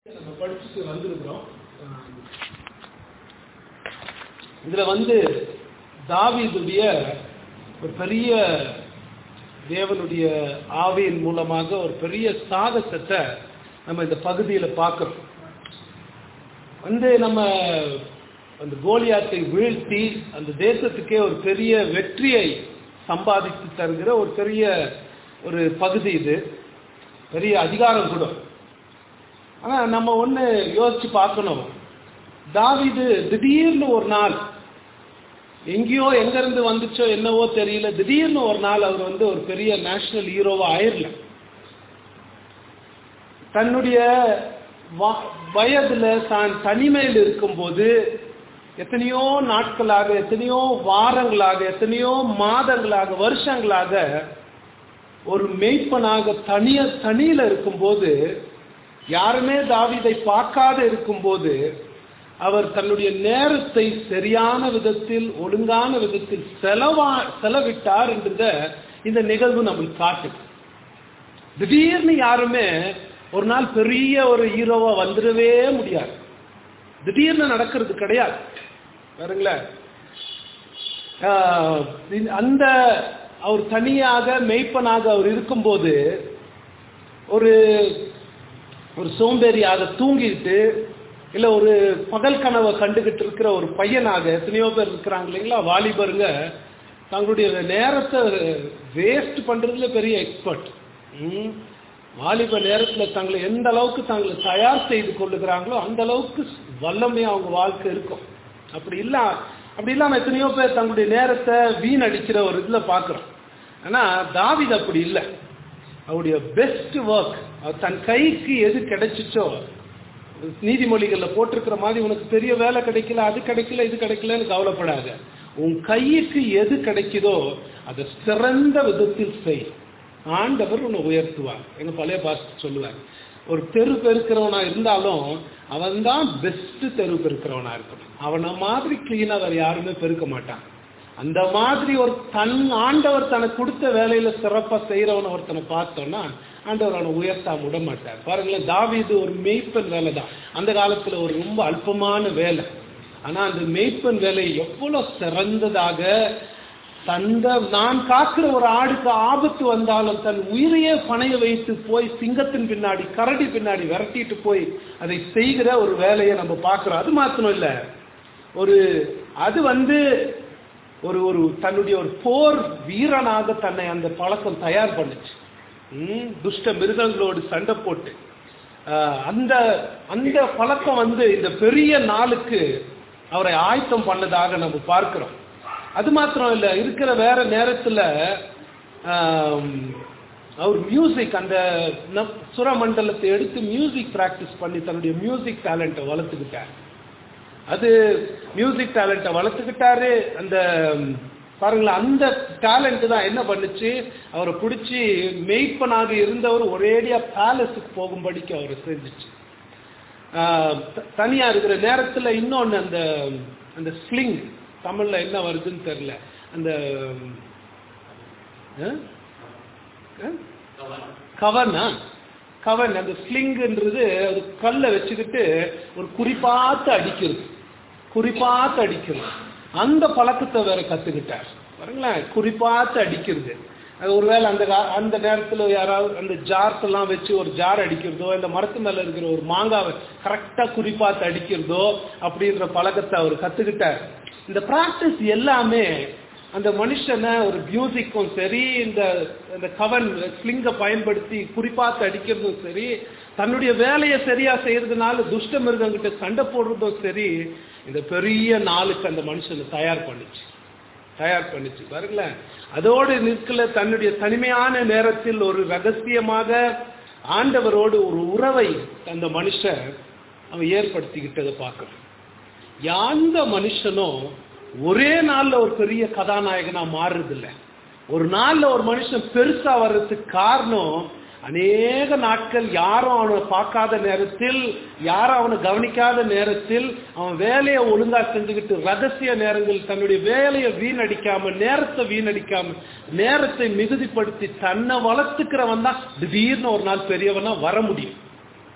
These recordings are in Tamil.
நம்ம படிச்சுட்டு வந்திருக்கிறோம் ஆஹ் இதுல வந்து தாவீதுடைய ஒரு பெரிய தேவனுடைய ஆவியின் மூலமாக ஒரு பெரிய சாகசத்தை நம்ம இந்த பகுதியில பார்க்கிறோம் வந்து நம்ம அந்த கோலியாத்தை வீழ்த்தி அந்த தேசத்துக்கே ஒரு பெரிய வெற்றியை சம்பாதித்து தருகிற ஒரு பெரிய ஒரு பகுதி இது பெரிய அதிகாரம் கூட ஆனா நம்ம ஒண்ணு யோசிச்சு பார்க்கணும் தாவிது திடீர்னு ஒரு நாள் எங்கேயோ எங்க இருந்து வந்துச்சோ என்னவோ தெரியல திடீர்னு ஒரு நாள் அவர் வந்து ஒரு பெரிய நேஷனல் ஹீரோவா ஆயிரல தன்னுடைய வ- வயதுல தான் தனிமையில் இருக்கும்போது எத்தனையோ நாட்களாக எத்தனையோ வாரங்களாக எத்தனையோ மாதங்களாக வருஷங்களாக ஒரு மெய்ப்பனாக தனிய தனியில இருக்கும்போது யாருமே தாவீதை பார்க்காத இருக்கும்போது அவர் தன்னுடைய நேரத்தை சரியான விதத்தில் ஒழுங்கான விதத்தில் செலவா செலவிட்டார் என்றத இந்த நிகழ்வு நம்மளுக்கு காட்டுது திடீர்னு யாருமே ஒரு நாள் பெரிய ஒரு ஹீரோவா வந்துடவே முடியாது திடீர்னு நடக்கிறது கிடையாது பாருங்களேன் ஆஹ் இந்த- அந்த அவர் தனியாக மெய்ப்பனாக அவர் இருக்கும்போது ஒரு ஒரு சோம்பேறியாக தூங்கிட்டு இல்ல ஒரு பகல் கனவை கண்டுகிட்டு இருக்கிற ஒரு பையனாக எத்தனையோ பேர் இருக்கிறாங்க இல்லைங்களா வாலிபருங்க தங்களுடைய நேரத்தை வேஸ்ட் பண்றதுல பெரிய எக்ஸ்பர்ட் வாலிப நேரத்துல தங்களை எந்த அளவுக்கு தங்களை தயார் செய்து கொள்ளுகிறாங்களோ அந்த அளவுக்கு வல்லமையா அவங்க வாழ்க்கை இருக்கும் அப்படி இல்ல அப்படி இல்லாம எத்தனையோ பேர் தங்களுடைய நேரத்தை வீணடிக்கிற ஒரு இதுல பாக்குறோம் ஆனா தாவிது அப்படி இல்லை அவருடைய பெஸ்ட் ஒர்க் தன் கைக்கு எது கிடைச்சிச்சோ நீதிமொழிகள்ல போட்டிருக்கிற மாதிரி உனக்கு பெரிய வேலை கிடைக்கல அது கிடைக்கல இது கிடைக்கலன்னு கவலைப்படாத உன் கைக்கு எது கிடைக்குதோ அதை சிறந்த விதத்தில் செய் ஆண்டவர் உன்னை உயர்த்துவார் எங்க பழைய பாஸ்டர் சொல்லுவார் ஒரு தெரு பெருக்கிறவனா இருந்தாலும் அவன் தான் பெஸ்ட் தெரு பெருக்கிறவனா இருக்கணும் அவனை மாதிரி கிளீனா வேற யாருமே பெருக்க மாட்டான் அந்த மாதிரி ஒரு தன் ஆண்டவர் தனக்கு கொடுத்த வேலையில சிறப்பா செய்யறவன ஒருத்தனை பார்த்தோம்னா ஆண்டவர் அவனை உயர்த்தாம விட மாட்டார் பாருங்களேன் தாவீது ஒரு மெய்ப்பன் வேலை தான் அந்த காலத்துல ஒரு ரொம்ப அல்பமான வேலை ஆனா அந்த மெய்ப்பன் வேலை எவ்வளவு சிறந்ததாக தந்த நான் காக்கிற ஒரு ஆடுக்கு ஆபத்து வந்தாலும் தன் உயிரையே பணைய வைத்து போய் சிங்கத்தின் பின்னாடி கரடி பின்னாடி விரட்டிட்டு போய் அதை செய்கிற ஒரு வேலையை நம்ம பார்க்கிறோம் அது மாத்திரம் இல்ல ஒரு அது வந்து ஒரு ஒரு தன்னுடைய ஒரு போர் வீரனாக தன்னை அந்த பழக்கம் தயார் பண்ணுச்சு ம், துஷ்ட மிருகங்களோடு சண்டை போட்டு ஆஹ், அந்த அந்த பழக்கம் வந்து இந்த பெரிய நாளுக்கு அவரை ஆயத்தம் பண்ணதாக நம்ம பார்க்கிறோம் அது மாத்திரம் இல்ல இருக்கிற வேற நேரத்துல ஆம், அவர் மியூசிக் அந்த நம்- சுரமண்டலத்தை எடுத்து மியூசிக் பிராக்டிஸ் பண்ணி தன்னுடைய மியூசிக் டேலண்ட்டை வளர்த்துக்கிட்டார் அது மியூசிக் டேலண்ட்டை வளர்த்துக்கிட்டாரு அந்த ம், பாருங்களேன் அந்த டேலண்ட் தான் என்ன பண்ணுச்சு அவரை பிடிச்சி மெய்ப்பனாக இருந்தவர் ஒரேடியா பேலஸுக்கு போகும்படிக்கு அவரை செஞ்சுச்சு ஆஹ், த- தனியா இருக்கிற நேரத்துல இன்னொன்னு அந்த அந்த ஸ்லிங் தமிழ்ல என்ன வருதுன்னு தெரியல அந்த ம், ஆ? ஆ? கவனா கவன் அந்த ஸ்லிங்ன்றது ஒரு கல்லை வச்சுக்கிட்டு ஒரு குறிப்பாத்து அடிக்கிறது குறிப்பாத்து அடிக்கிறது அந்த பழக்கத்தை வேற கத்துக்கிட்டார் பாருங்களேன் குறிப்பாத்து அடிக்கிறது அது ஒருவேளை அந்த கா- அந்த நேரத்துல யாராவது அந்த ஜார்ஸ் எல்லாம் வச்சு ஒரு ஜார் அடிக்கிறதோ இந்த மரத்து மேல இருக்கிற ஒரு மாங்காவை கரெக்டா குறிப்பாத்து அடிக்கிறதோ அப்படின்ற பழக்கத்தை அவர் கத்துக்கிட்டார் இந்த பிராக்டிஸ் எல்லாமே அந்த மனுஷனை ஒரு மியூசிக்கும் சரி இந்த இந்த கவன் ஸ்லிங்கை பயன்படுத்தி குறிப்பாத்து அடிக்கிறதும் சரி தன்னுடைய வேலையை சரியா செய்யறதுனால துஷ்ட மிருகங்கிட்ட சண்டை போடுறதும் சரி இந்த பெரிய நாளுக்கு அந்த மனுஷனை தயார் பண்ணுச்சு தயார் பண்ணுச்சு பாருங்களேன் அதோடு நிற்கல தன்னுடைய தனிமையான நேரத்தில் ஒரு ரகசியமாக ஆண்டவரோடு ஒரு உறவை அந்த மனுஷன் அவன் ஏற்படுத்திக்கிட்டதை பார்க்கணும் எந்த மனுஷனும் ஒரே நாள்ல ஒரு பெரிய கதாநாயகனா மாறுறது இல்ல ஒரு நாள்ல ஒரு மனுஷன் பெருசா வர்றதுக்கு காரணம் அநேக நாட்கள் யாரும் அவனை பார்க்காத நேரத்தில் யாரும் அவனை கவனிக்காத நேரத்தில் அவன் வேலையை ஒழுங்கா செஞ்சுக்கிட்டு ரகசிய நேரங்கள் தன்னுடைய வேலையை வீணடிக்காம நேரத்தை வீணடிக்காம நேரத்தை மிகுதிப்படுத்தி தன்னை வளர்த்துக்கிறவன் தான் திடீர்னு ஒரு நாள் பெரியவனா வர முடியும்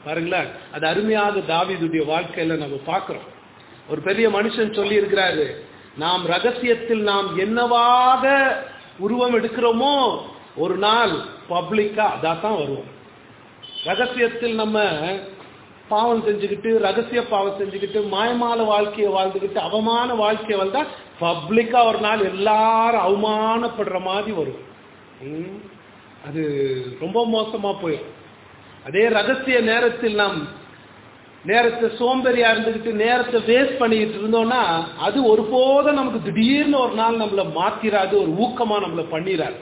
பாருங்களேன் அது அருமையாக தாவீதுடைய வாழ்க்கையில நம்ம பார்க்கிறோம் ஒரு பெரிய மனுஷன் சொல்லி இருக்கிறாரு நாம் ரகசியத்தில் நாம் என்னவாக உருவம் எடுக்கிறோமோ ஒரு நாள் பப்ளிக்கா அதான் தான் வருவோம் ரகசியத்தில் நம்ம பாவம் செஞ்சுக்கிட்டு ரகசிய பாவம் செஞ்சுக்கிட்டு மாயமான வாழ்க்கையை வாழ்ந்துக்கிட்டு அவமான வாழ்க்கையை வாழ்ந்தா பப்ளிக்கா ஒரு நாள் எல்லாரும் அவமானப்படுற மாதிரி வரும் ம். அது ரொம்ப மோசமா போயிடும் அதே ரகசிய நேரத்தில் நாம் நேரத்தை சோம்பேறியா இருந்துக்கிட்டு நேரத்தை வேஸ்ட் பண்ணிக்கிட்டு இருந்தோம்னா அது ஒருபோதும் நமக்கு திடீர்னு ஒரு நாள் நம்மள மாத்திராது ஒரு ஊக்கமா நம்மள பண்ணிராது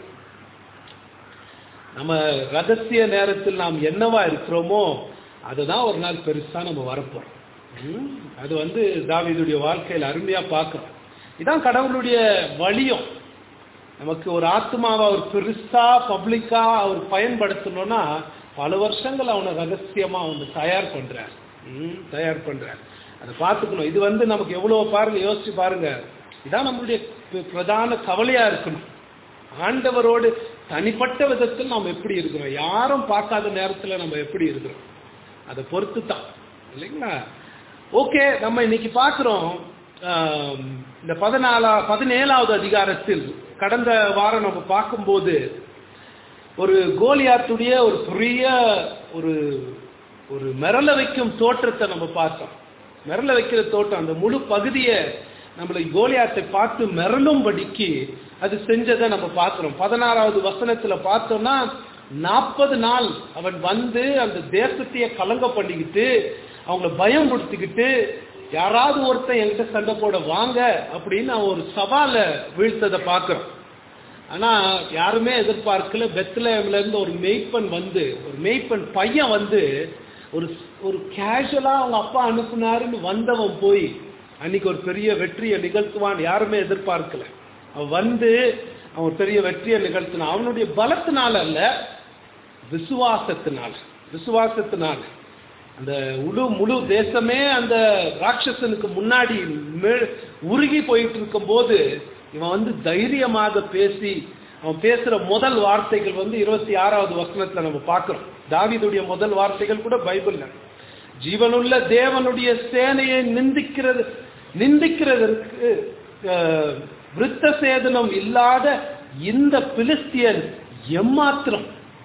நம்ம ரகசிய நேரத்தில் நாம் என்னவா இருக்கிறோமோ அதுதான் ஒரு நாள் பெருசா நம்ம வரப்போறோம் ம்? அது வந்து தாவீதுடைய வாழ்க்கையில் அருமையா பார்க்கிறோம் இதான் கடவுளுடைய வழியும் நமக்கு ஒரு ஆத்மாவை அவர் பெருசா பப்ளிக்கா அவர் பயன்படுத்தணும்னா பல வருஷங்கள் அவனை ரகசியமா அவனை தயார் பண்றார் ம், தயார் பண்றார் அதை பார்த்துக்கணும் இது வந்து நமக்கு எவ்வளவு பாருங்க யோசிச்சு பாருங்க இதான் நம்மளுடைய பி- பிரதான கவலையா இருக்கணும் ஆண்டவரோடு தனிப்பட்ட விதத்தில் நாம் எப்படி இருக்கிறோம் யாரும் பார்க்காத நேரத்துல நம்ம எப்படி இருக்கிறோம் அதை பொறுத்து தான் இல்லைங்களா ஓகே நம்ம இன்னைக்கு பார்க்கிறோம் ஆம், இந்த பதினாலா பதினேழாவது அதிகாரத்தில் கடந்த வாரம் நம்ம பார்க்கும்போது ஒரு கோலியாத்துடைய ஒரு பெரிய ஒரு ஒரு மிரள வைக்கும் தோற்றத்தை நம்ம பார்த்தோம் மிரள வைக்கிற தோட்டம் அந்த முழு பகுதியை நம்மளை கோலியாத்தை பார்த்து மிரளும்படிக்கு அது செஞ்சதை நம்ம பார்க்கிறோம் பதினாறாவது வசனத்துல பார்த்தோம்னா நாற்பது நாள் அவன் வந்து அந்த தேசத்தையே கலங்க பண்ணிக்கிட்டு அவங்கள பயம் கொடுத்துக்கிட்டு யாராவது ஒருத்தன் என்கிட்ட சண்டை போட வாங்க அப்படின்னு அவன் ஒரு சவாலை வீழ்த்ததை பார்க்கிறோம் ஆனா யாருமே எதிர்பார்க்கல பெத்லஹேம்ல இருந்து ஒரு மெய்ப்பன் வந்து ஒரு மெய்ப்பன் பையன் வந்து ஒரு ஒரு கேஷுவலா அவங்க அப்பா அனுப்புனாருன்னு வந்தவன் போய் அன்னைக்கு ஒரு பெரிய வெற்றியை நிகழ்த்துவான் யாருமே எதிர்பார்க்கல அவன் வந்து அவன் பெரிய வெற்றியை நிகழ்த்தினான் அவனுடைய பலத்தினால அல்ல விசுவாசத்தினால விசுவாசத்தினால அந்த முழு முழு தேசமே அந்த ராட்சசனுக்கு முன்னாடி மே- உருகி போயிட்டு இருக்கும்போது இவன் வந்து தைரியமாக பேசி அவன் பேசுற முதல் வார்த்தைகள் வந்து இருபத்தி ஆறாவது வசனத்துல நம்ம பார்க்கிறோம் தாவீதுடைய முதல் வார்த்தைகள் கூட பைபிள்ல ஜீவனுள்ள தேவனுடைய சேனையை நிந்திக்கிறது நிந்திக்கிறதற்கு அஹ், விருத்த சேதனம் இல்லாத இந்த பிலிஸ்தியன் எம்மாத்திரம்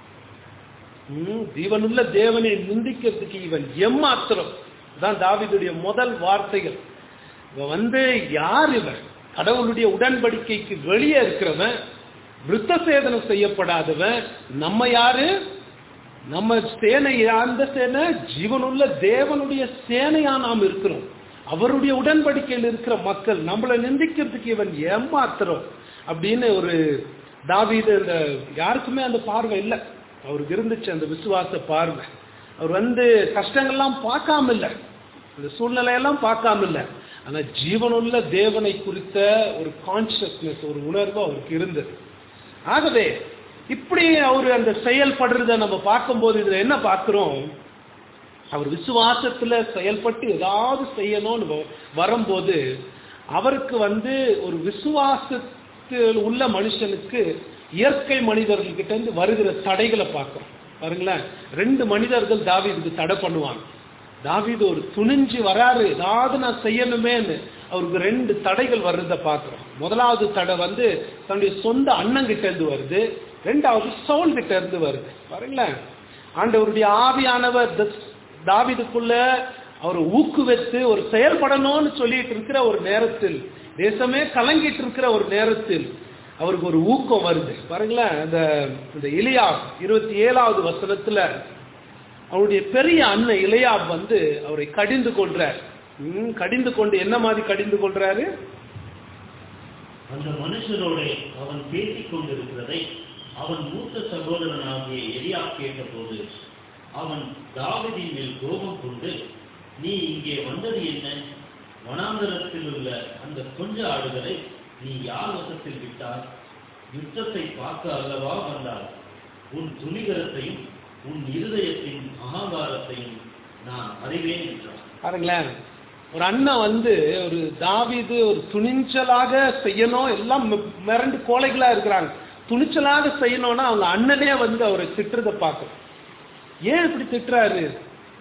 ம், ஜீவனுள்ள தேவனை நிந்திக்கிறதுக்கு இவன் எம்மாத்திரம் தான் தாவீதுடைய முதல் வார்த்தைகள் இவன் வந்து யார் இவன் கடவுளுடைய உடன்படிக்கைக்கு வெளியே இருக்கிறவன் விருத்த சேதனம் செய்யப்படாதவன் நம்ம யாரு நம்ம சேனை அந்த சேனை ஜீவனுள்ள தேவனுடைய சேனையா நாம் இருக்கிறோம் அவருடைய உடன்படிக்கையில் இருக்கிற மக்கள் நம்மளை நிந்திக்கிறதுக்கு இவன் ஏமாத்துறோம் அப்படின்னு ஒரு தாவீது அந்த யாருக்குமே அந்த பார்வை இல்லை அவருக்கு இருந்துச்சு அந்த விசுவாச பார்வை அவர் வந்து கஷ்டங்கள்லாம் பார்க்காம இல்லை அந்த சூழ்நிலையெல்லாம் பார்க்காம இல்லை ஆனா ஜீவனுள்ள தேவனை குறித்த ஒரு கான்சியஸ்னஸ் ஒரு உணர்வு அவருக்கு இருந்தது ஆகவே இப்படி அவர் அந்த செயல்படுறத நம்ம பார்க்கும்போது இதுல என்ன பார்க்கிறோம் அவர் விசுவாசத்துல செயல்பட்டு ஏதாவது செய்யணும்னு வ- வரும்போது அவருக்கு வந்து ஒரு விசுவாசத்தில் உள்ள மனுஷனுக்கு இயற்கை மனிதர்கள் கிட்ட இருந்து வருகிற தடைகளை பார்க்கிறோம் பாருங்களேன் ரெண்டு மனிதர்கள் தாவீதுக்கு தடை பண்ணுவாங்க தாவீது ஒரு துணிஞ்சு வராரு ஏதாவது நான் செய்யணுமேன்னு அவருக்கு ரெண்டு தடைகள் வர்றதை பார்க்கிறோம் முதலாவது தடை வந்து தன்னுடைய சொந்த அண்ணன் கிட்ட இருந்து வருது ரெண்டாவது சவுல் கிட்ட இருந்து வருது பாருங்களேன் ஆண்டவருடைய ஆவியானவர் த- தாவீதுக்குள்ள அவர் ஊக்குவித்து ஒரு செயல்படணும்னு சொல்லிட்டு இருக்கிற ஒரு நேரத்தில் தேசமே கலங்கிட்டு இருக்கிற ஒரு நேரத்தில் அவருக்கு ஒரு ஊக்கம் வருது பாருங்களேன் அந்த இந்த இலியா இருபத்தி ஏழாவது வசனத்துல அவருடைய பெரிய அண்ணன் இளையாப் வந்து அவரை கடிந்து கொள்றார் ம், கடிந்து கொண்டு என்ன மாதிரி கடிந்து கொள்றாரு அந்த மனுஷரோட அவன் பேசிக் கொண்டிருக்கிறதை அவன் மூத்த சகோதரனாகிய எலியா கேட்டபோது அவன் தாவீதின் மேல் கோபம் கொண்டு நீ இங்கே வந்தது என்ன வனாந்தரத்தில் உள்ள அந்த கொஞ்ச ஆடுகளை நீ யார் வசத்தில் விட்டாய் யுத்தத்தை பார்க்க அல்லவா வந்தாய் உன் துணிகரத்தையும் உன் இருதயத்தின் அகங்காரத்தையும் நான் அறிவேன் என்றான் பாருங்களேன் ஒரு அண்ணன் வந்து ஒரு தாவீது ஒரு துணிச்சலாக செய்யணும் எல்லாம் மி- மிரண்டு கோழைகளா இருக்கிறாங்க துணிச்சலாக செய்யணும்னா அவங்க அண்ணனே வந்து அவரை திட்டுறதை பார்க்கணும் ஏன் இப்படி திட்டுறாரு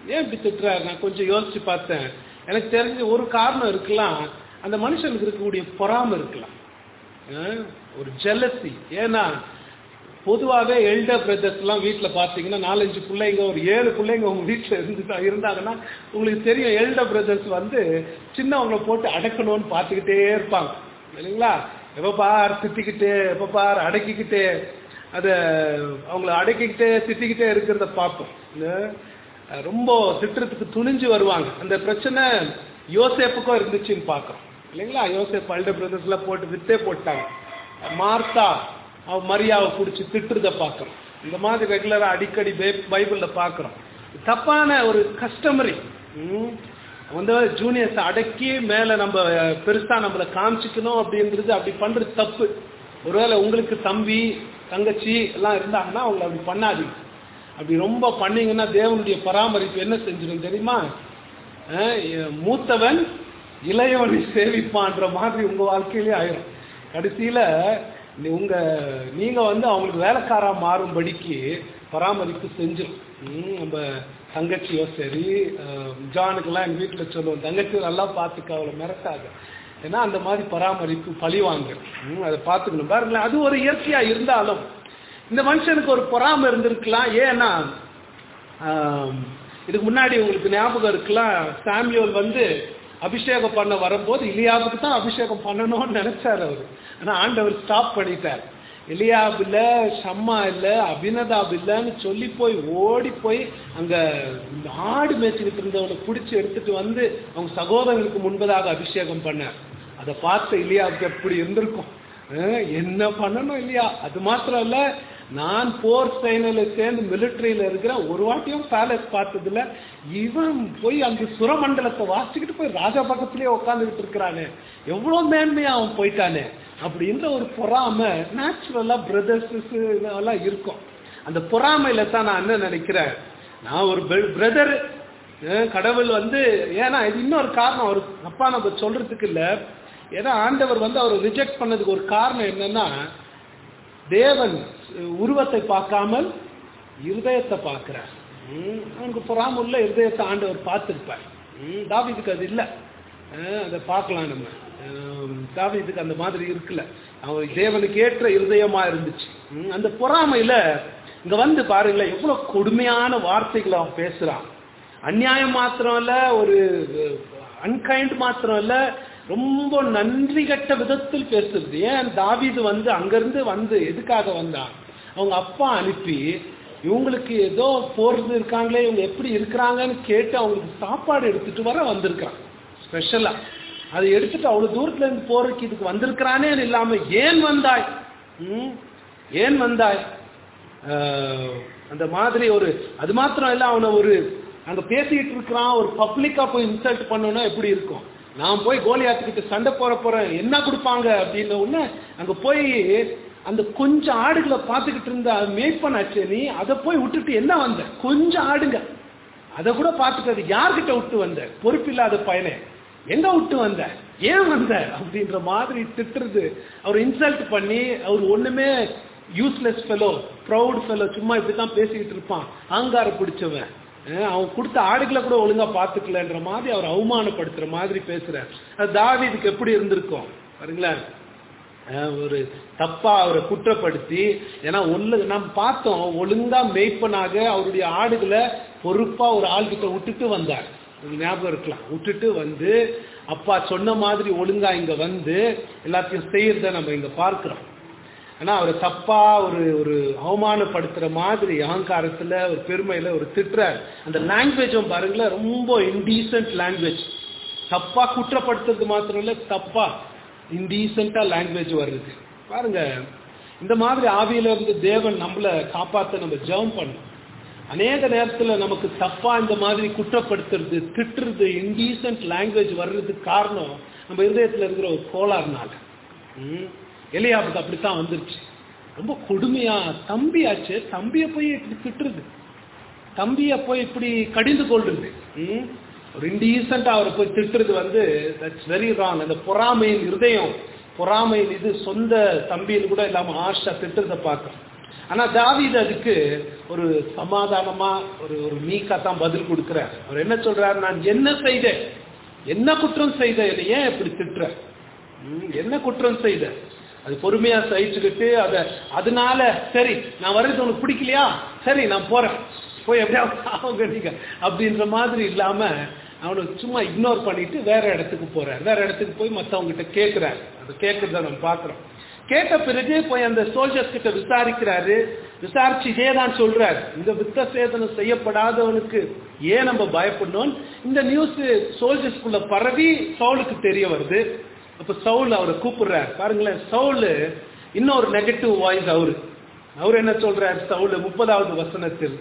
ஏன் இப்படி திட்டுறாரு நான் கொஞ்சம் யோசிச்சு பார்த்தேன் எனக்கு தெரிஞ்ச ஒரு காரணம் இருக்கலாம் அந்த மனுஷனுக்கு இருக்கக்கூடிய பொறாமை இருக்கலாம் அஹ், ஒரு ஜெலசி ஏன்னா பொதுவாகவே எல்டர் பிரதர்ஸ்லாம் வீட்டில் பார்த்தீங்கன்னா நாலஞ்சு பிள்ளைங்க ஒரு ஏழு பிள்ளைங்க உங்கள் வீட்டில் இருந்து இருந்தாங்கன்னா உங்களுக்கு தெரியும் எல்டர் பிரதர்ஸ் வந்து சின்னவங்களை போட்டு அடக்கணும்னு பார்த்துக்கிட்டே இருப்பாங்க இல்லைங்களா எப்போ பார் திட்டிக்கிட்டு எப்போ பார் அடக்கிக்கிட்டு அதை அவங்கள அடக்கிக்கிட்டே திட்டிக்கிட்டே இருக்கிறத பார்ப்போம் இந்த, அஹ், ரொம்ப திட்டுறதுக்கு துணிஞ்சு வருவாங்க அந்த பிரச்சனை யோசேப்புக்கும் இருந்துச்சுன்னு பார்க்குறோம் இல்லைங்களா யோசேப் அல்டர் பிரதர்ஸ்லாம் போட்டு வித்தே போட்டாங்க மார்த்தா அவ மரியாவை பிடிச்சி திட்டுறத பார்க்குறோம் இந்த மாதிரி ரெகுலராக அடிக்கடி பை- பைபிள்ல பார்க்குறோம் தப்பான ஒரு கஸ்டமரி வந்து ஜூனியர்ஸ் அடக்கி மேலே நம்ம அஹ், பெருசா நம்மளை காமிச்சிக்கணும் அப்படின்றது அப்படி பண்றது தப்பு ஒருவேளை உங்களுக்கு தம்பி தங்கச்சி எல்லாம் இருந்தாங்கன்னா அவங்கள அப்படி பண்ணாதீங்க அப்படி ரொம்ப பண்ணீங்கன்னா தேவனுடைய பராமரிப்பு என்ன செஞ்சிடும் தெரியுமா அஹ், எ- மூத்தவன் இளையவனை சேவிப்பான்ற மாதிரி உங்க வாழ்க்கையிலே ஆயிரும் கடைசியில நீ- உங்க நீங்க வந்து அவங்களுக்கு வேலைக்காரா மாறும்படிக்கு பராமரிப்பு செஞ்சிடும் ம், நம்ம தங்கச்சியோ சரி அஹ், ஜானுக்கெல்லாம் எங்க வீட்டுல சொல்லுவோம் தங்கச்சி நல்லா பார்த்துக்க அவளை மிரட்டாத ஏன்னா அந்த மாதிரி பராமரிப்பு பழிவாங்க ம், அதை பார்த்துக்கணும் பாருங்களேன் அது ஒரு இயற்கையா இருந்தாலும் இந்த மனுஷனுக்கு ஒரு பொறாமை இருந்திருக்கலாம் ஏன்னா ஆம், இதுக்கு முன்னாடி உங்களுக்கு ஞாபகம் இருக்கலாம் சாமியோல் வந்து அபிஷேகம் பண்ண வரும்போது இலியாவுக்கு தான் அபிஷேகம் பண்ணணும்னு நினைச்சார் அவர் ஆனா ஆண்டவர் ஸ்டாப் பண்ணிட்டார் எலியாப் இல்ல ஷம்மா இல்ல அபினதாப் இல்லன்னு சொல்லி போய் ஓடி போய் அங்க இந்த ஆடு மேய்ச்சிக்கிட்டு இருந்தவனை பிடிச்சி எடுத்துட்டு வந்து அவங்க சகோதரங்களுக்கு முன்பதாக அபிஷேகம் பண்ணார் அதை பார்த்த இலியாவுக்கு எப்படி இருந்திருக்கும் அஹ், என்ன பண்ணணும் இல்லையா அது மாத்திரம் இல்ல நான் போர் சைனில சேர்ந்து மிலிட்டரியில இருக்கிறேன் ஒரு வாட்டியும் பேலஸ் பார்த்ததுல இவன் போய் அந்த சுரமண்டலத்தை வாசிச்சுக்கிட்டு போய் ராஜா பக்கத்திலேயே உட்காந்துக்கிட்டு இருக்கிறானே எவ்வளவு மேன்மையா அவன் போயிட்டானே அப்படின்ற ஒரு பொறாமை நேச்சுரலா பிரதர்ஸ் இதெல்லாம் இருக்கும் அந்த பொறாமையில தான் நான் என்ன நினைக்கிறேன் நான் ஒரு பிரதர் கடவுள் வந்து ஏன்னா இது இன்னொரு காரணம் ஒரு அப்பா நம்ம சொல்றதுக்கு இல்ல ஏன்னா ஆண்டவர் வந்து அவர் ரிஜெக்ட் பண்ணதுக்கு ஒரு காரணம் என்னன்னா தேவன் உருவத்தை பார்க்காமல் இருதயத்தை பார்க்கிறார் ம், அவனுக்கு பொறாம உள்ள இருதயத்தை ஆண்டவர் பார்த்திருப்பார் ம், தாவீதுக்கு அது இல்லை அதை பார்க்கலாம் நம்ம அஹ், தாவீதுக்கு அந்த மாதிரி இருக்குல்ல அவன் தேவனுக்கு ஏற்ற இருதயமா இருந்துச்சு ம், அந்த பொறாமையில இங்க வந்து பாருங்களேன் எவ்வளவு கொடுமையான வார்த்தைகளை அவன் பேசுறான் அநியாயம் மாத்திரம் இல்ல ஒரு அன்கைண்ட் மாத்திரம் இல்ல ரொம்ப நன்றி கட்ட விதத்தில் பேசுறது ஏன் தாவீது வந்து அங்கிருந்து வந்து எதுக்காக வந்தான் அவங்க அப்பா அனுப்பி இவங்களுக்கு ஏதோ போறது இருக்காங்களே இவங்க எப்படி இருக்கிறாங்கன்னு கேட்டு அவங்களுக்கு சாப்பாடு எடுத்துட்டு வர வந்திருக்கான் ஸ்பெஷலா அதை எடுத்துட்டு அவ்வளவு தூரத்துல இருந்து போறதுக்கு இதுக்கு வந்திருக்கிறானே இல்லாம ஏன் வந்தாய் ம்? ஏன் வந்தாய் ஆஹ், அந்த மாதிரி ஒரு அது மாத்திரம் இல்ல அவனை ஒரு அங்க பேசிட்டு இருக்கிறான் ஒரு பப்ளிக்கா போய் இன்சல்ட் பண்ணோம்னா எப்படி இருக்கும் நான் போய் கோலியாத்துக்கிட்ட சண்டை போற போறேன் என்ன கொடுப்பாங்க அப்படின்ன உடனே அங்க போய் அந்த கொஞ்சம் ஆடுகளை பார்த்துக்கிட்டு இருந்த மேய்ப்பனாச்சே நீ அதை போய் விட்டுட்டு என்ன வந்த கொஞ்சம் ஆடுங்க அதை கூட பார்த்துட்டு அது யார்கிட்ட விட்டு வந்த பொறுப்பில்லாத பயனே எங்க விட்டு வந்த ஏன் வந்த அப்படின்ற மாதிரி திட்டுறது அவர் இன்சல்ட் பண்ணி அவர் ஒண்ணுமே யூஸ்லெஸ் ஃபெலோ ப்ரௌட் ஃபெலோ சும்மா இப்படித்தான் பேசிக்கிட்டு இருப்பான் ஆங்கார பிடிச்சவன் அஹ் அவன் கொடுத்த ஆடுகளை கூட ஒழுங்கா பார்த்துக்கலன்ற மாதிரி அவர் அவமானப்படுத்துற மாதிரி பேசுறார் அது தாவீதுக்கு எப்படி இருந்திருக்கும் பாருங்களேன் அஹ் ஒரு தப்பா அவரை குற்றப்படுத்தி ஏன்னா ஒண்ணு நம்ம பார்த்தோம் ஒழுங்கா மேய்ப்பனாக அவருடைய ஆடுகளை பொறுப்பா ஒரு ஆள்கிட்ட விட்டுட்டு வந்தார் உங்களுக்கு ஞாபகம் இருக்கலாம் விட்டுட்டு வந்து அப்பா சொன்ன மாதிரி ஒழுங்கா இங்க வந்து எல்லாத்தையும் செய்யறத நம்ம இங்க பார்க்கிறோம் ஆனா அவரை தப்பா ஒரு ஒரு அவமானப்படுத்துற மாதிரி அகங்காரத்துல ஒரு பெருமையில ஒரு திட்டுறார் அந்த லாங்குவேஜும் பாருங்களேன் ரொம்ப இன்டீசன்ட் லாங்குவேஜ் தப்பா குற்றப்படுத்துறது மாத்திரம் இல்ல தப்பா இன்டீசென்ட்டா லாங்குவேஜ் வருது பாருங்க இந்த மாதிரி ஆவியில இருந்து தேவன் நம்மள காப்பாத்த நம்ம ஜெபம் பண்ணணும் அநேக நேரத்துல நமக்கு தப்பா இந்த மாதிரி குற்றப்படுத்துறது திட்டுறது இன்டீசென்ட் லாங்குவேஜ் வர்றதுக்கு காரணம் நம்ம இருதயத்துல இருக்கிற ஒரு கோளாறுனால ம். எலியாவுக்கு அப்படித்தான் வந்துருச்சு ரொம்ப கொடுமையா தம்பியாச்சு தம்பியை போய் இப்படி திட்டுறது தம்பியை போய் இப்படி கடிந்து கொள்றது ம்? ஒரு இன்டீசென்டா அவரை போய் திட்டுறது வந்து தட்ஸ் வெரி ராங் அந்த பொறாமையின் இருதயம் பொறாமையின் இது சொந்த தம்பின்னு கூட இல்லாம ஆஷா திட்டுறதை பார்க்கறோம் ஆனா தாவீது அதுக்கு ஒரு சமாதானமா ஒரு ஒரு மீக்கா தான் பதில் கொடுக்கிறார் அவர் என்ன சொல்றாரு நான் என்ன செய்தேன் என்ன குற்றம் செய்தேன் என்னை ஏன் இப்படி திட்டுற ம், என்ன குற்றம் செய்த அது பொறுமையா சகிச்சுக்கிட்டு அத அதனால சரி நான் வர்றது உனக்கு பிடிக்கலையா சரி நான் போறேன் போய் எப்படியாவது அவங்க நீங்க அப்படின்ற மாதிரி இல்லாம அவனுக்கு சும்மா இக்னோர் பண்ணிட்டு வேற இடத்துக்கு போறார் வேற இடத்துக்கு போய் மத்தவங்க கிட்ட கேட்கிறார் அது கேட்கறத நம்ம பாக்குறோம் கேட்ட பிறகு போய் அந்த சோல்ஜர்ஸ் கிட்ட விசாரிக்கிறாரு விசாரிச்சு இதே தான் சொல்றாரு இந்த வித்த சேதனம் செய்யப்படாதவனுக்கு ஏன் நம்ம பயப்படணும் இந்த நியூஸ் சோல்ஜர்ஸ்குள்ள பரவி சவுலுக்கு தெரிய வருது அப்ப சவுல் அவரை கூப்பிடுறார் பாருங்களேன் சவுல் இன்னொரு நெகட்டிவ் வாய்ஸ் அவரு அவர் என்ன சொல்றார் சவுல் முப்பதாவது வசனத்தில்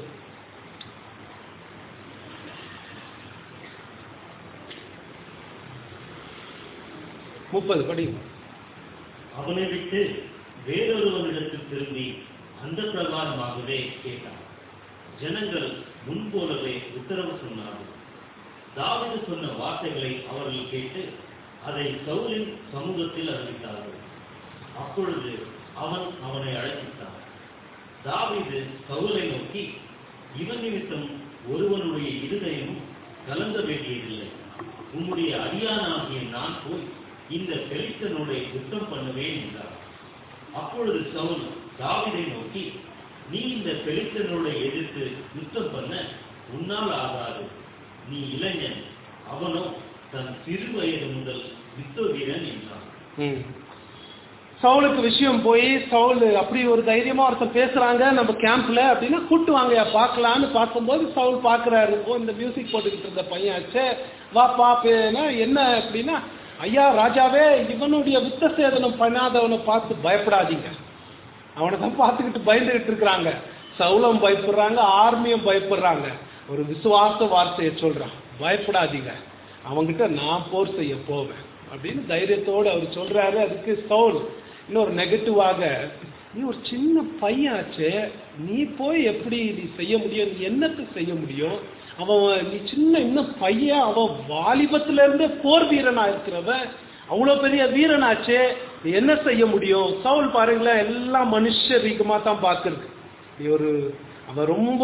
முப்பது படிங்க அவனை விட்டு வேறொருவனிடத்தில் திரும்பி அந்த பிரகாரமாகவே கேட்டான் ஜனங்கள் முன்போலவே உத்தரவு சொன்னார்கள் தாவீது சொன்ன வார்த்தைகளை அவர்கள் கேட்டு அதை சவுலின் சமூகத்தில் அறிவித்தார்கள் அப்பொழுது அவன் அவனை அழைத்தான் தாவீது சவுலை நோக்கி இவன் நிமித்தம் ஒருவனுடைய இருதயமும் கலங்க வேண்டியதில்லை உம்முடைய அடியானாகிய நான் போய் இந்த பெலிஸ்தனுடைய குற்றம் பண்ணுவேன் என்றார் அப்பொழுது சவுல் தாவீதை நோக்கி நீ இந்த பெலிஸ்தனோட எதிர்த்து யுத்தம் பண்ண உன்னால் ஆகாது நீ இளைஞன் அவனோ தன் சிறு வயது முதல் யுத்த வீரன் என்றான் ம். சவுலுக்கு விஷயம் போய் சவுல் அப்படி ஒரு தைரியமா ஒருத்தர் பேசுறாங்க நம்ம கேம்ப்ல அப்படின்னா கூட்டு வாங்கயா பார்க்கலான்னு பார்க்கும்போது சவுல் பார்க்கறாரு ஓ இந்த மியூசிக் போட்டுக்கிட்டு இருந்த பையன் ஆச்சே வா பாப்பேனா என்ன அப்படின்னா ஐயா ராஜாவே இவனுடைய வித்த சேதனம் பண்ணாதவனை பார்த்து பயப்படாதீங்க அவனை தான் பார்த்துக்கிட்டு பயந்துகிட்டு இருக்கிறாங்க சவுலம் பயப்படுறாங்க ஆர்மியும் பயப்படுறாங்க ஒரு விசுவாச வார்த்தையை சொல்றான் பயப்படாதீங்க அவன்கிட்ட நான் போர் செய்ய போவேன் அப்படின்னு தைரியத்தோடு அவர் சொல்றாரு அதுக்கு சவுல் இன்னொரு நெகட்டிவாக நீ ஒரு சின்ன பையனாச்சே நீ போய் எப்படி நீ செய்ய முடியும் நீ என்னத்தை செய்ய முடியும் அவன் நீ சின்ன இன்னும் பையன் அவன் வாலிபத்துல இருந்தே போர் வீரனா இருக்கிறவன் அவ்வளோ பெரிய வீரனாச்சே நீ என்ன செய்ய முடியும் சவுல் பாருங்களேன் எல்லாம் மனுஷ ரீகமா தான் பார்க்கறது நீ ஒரு அவன் ரொம்ப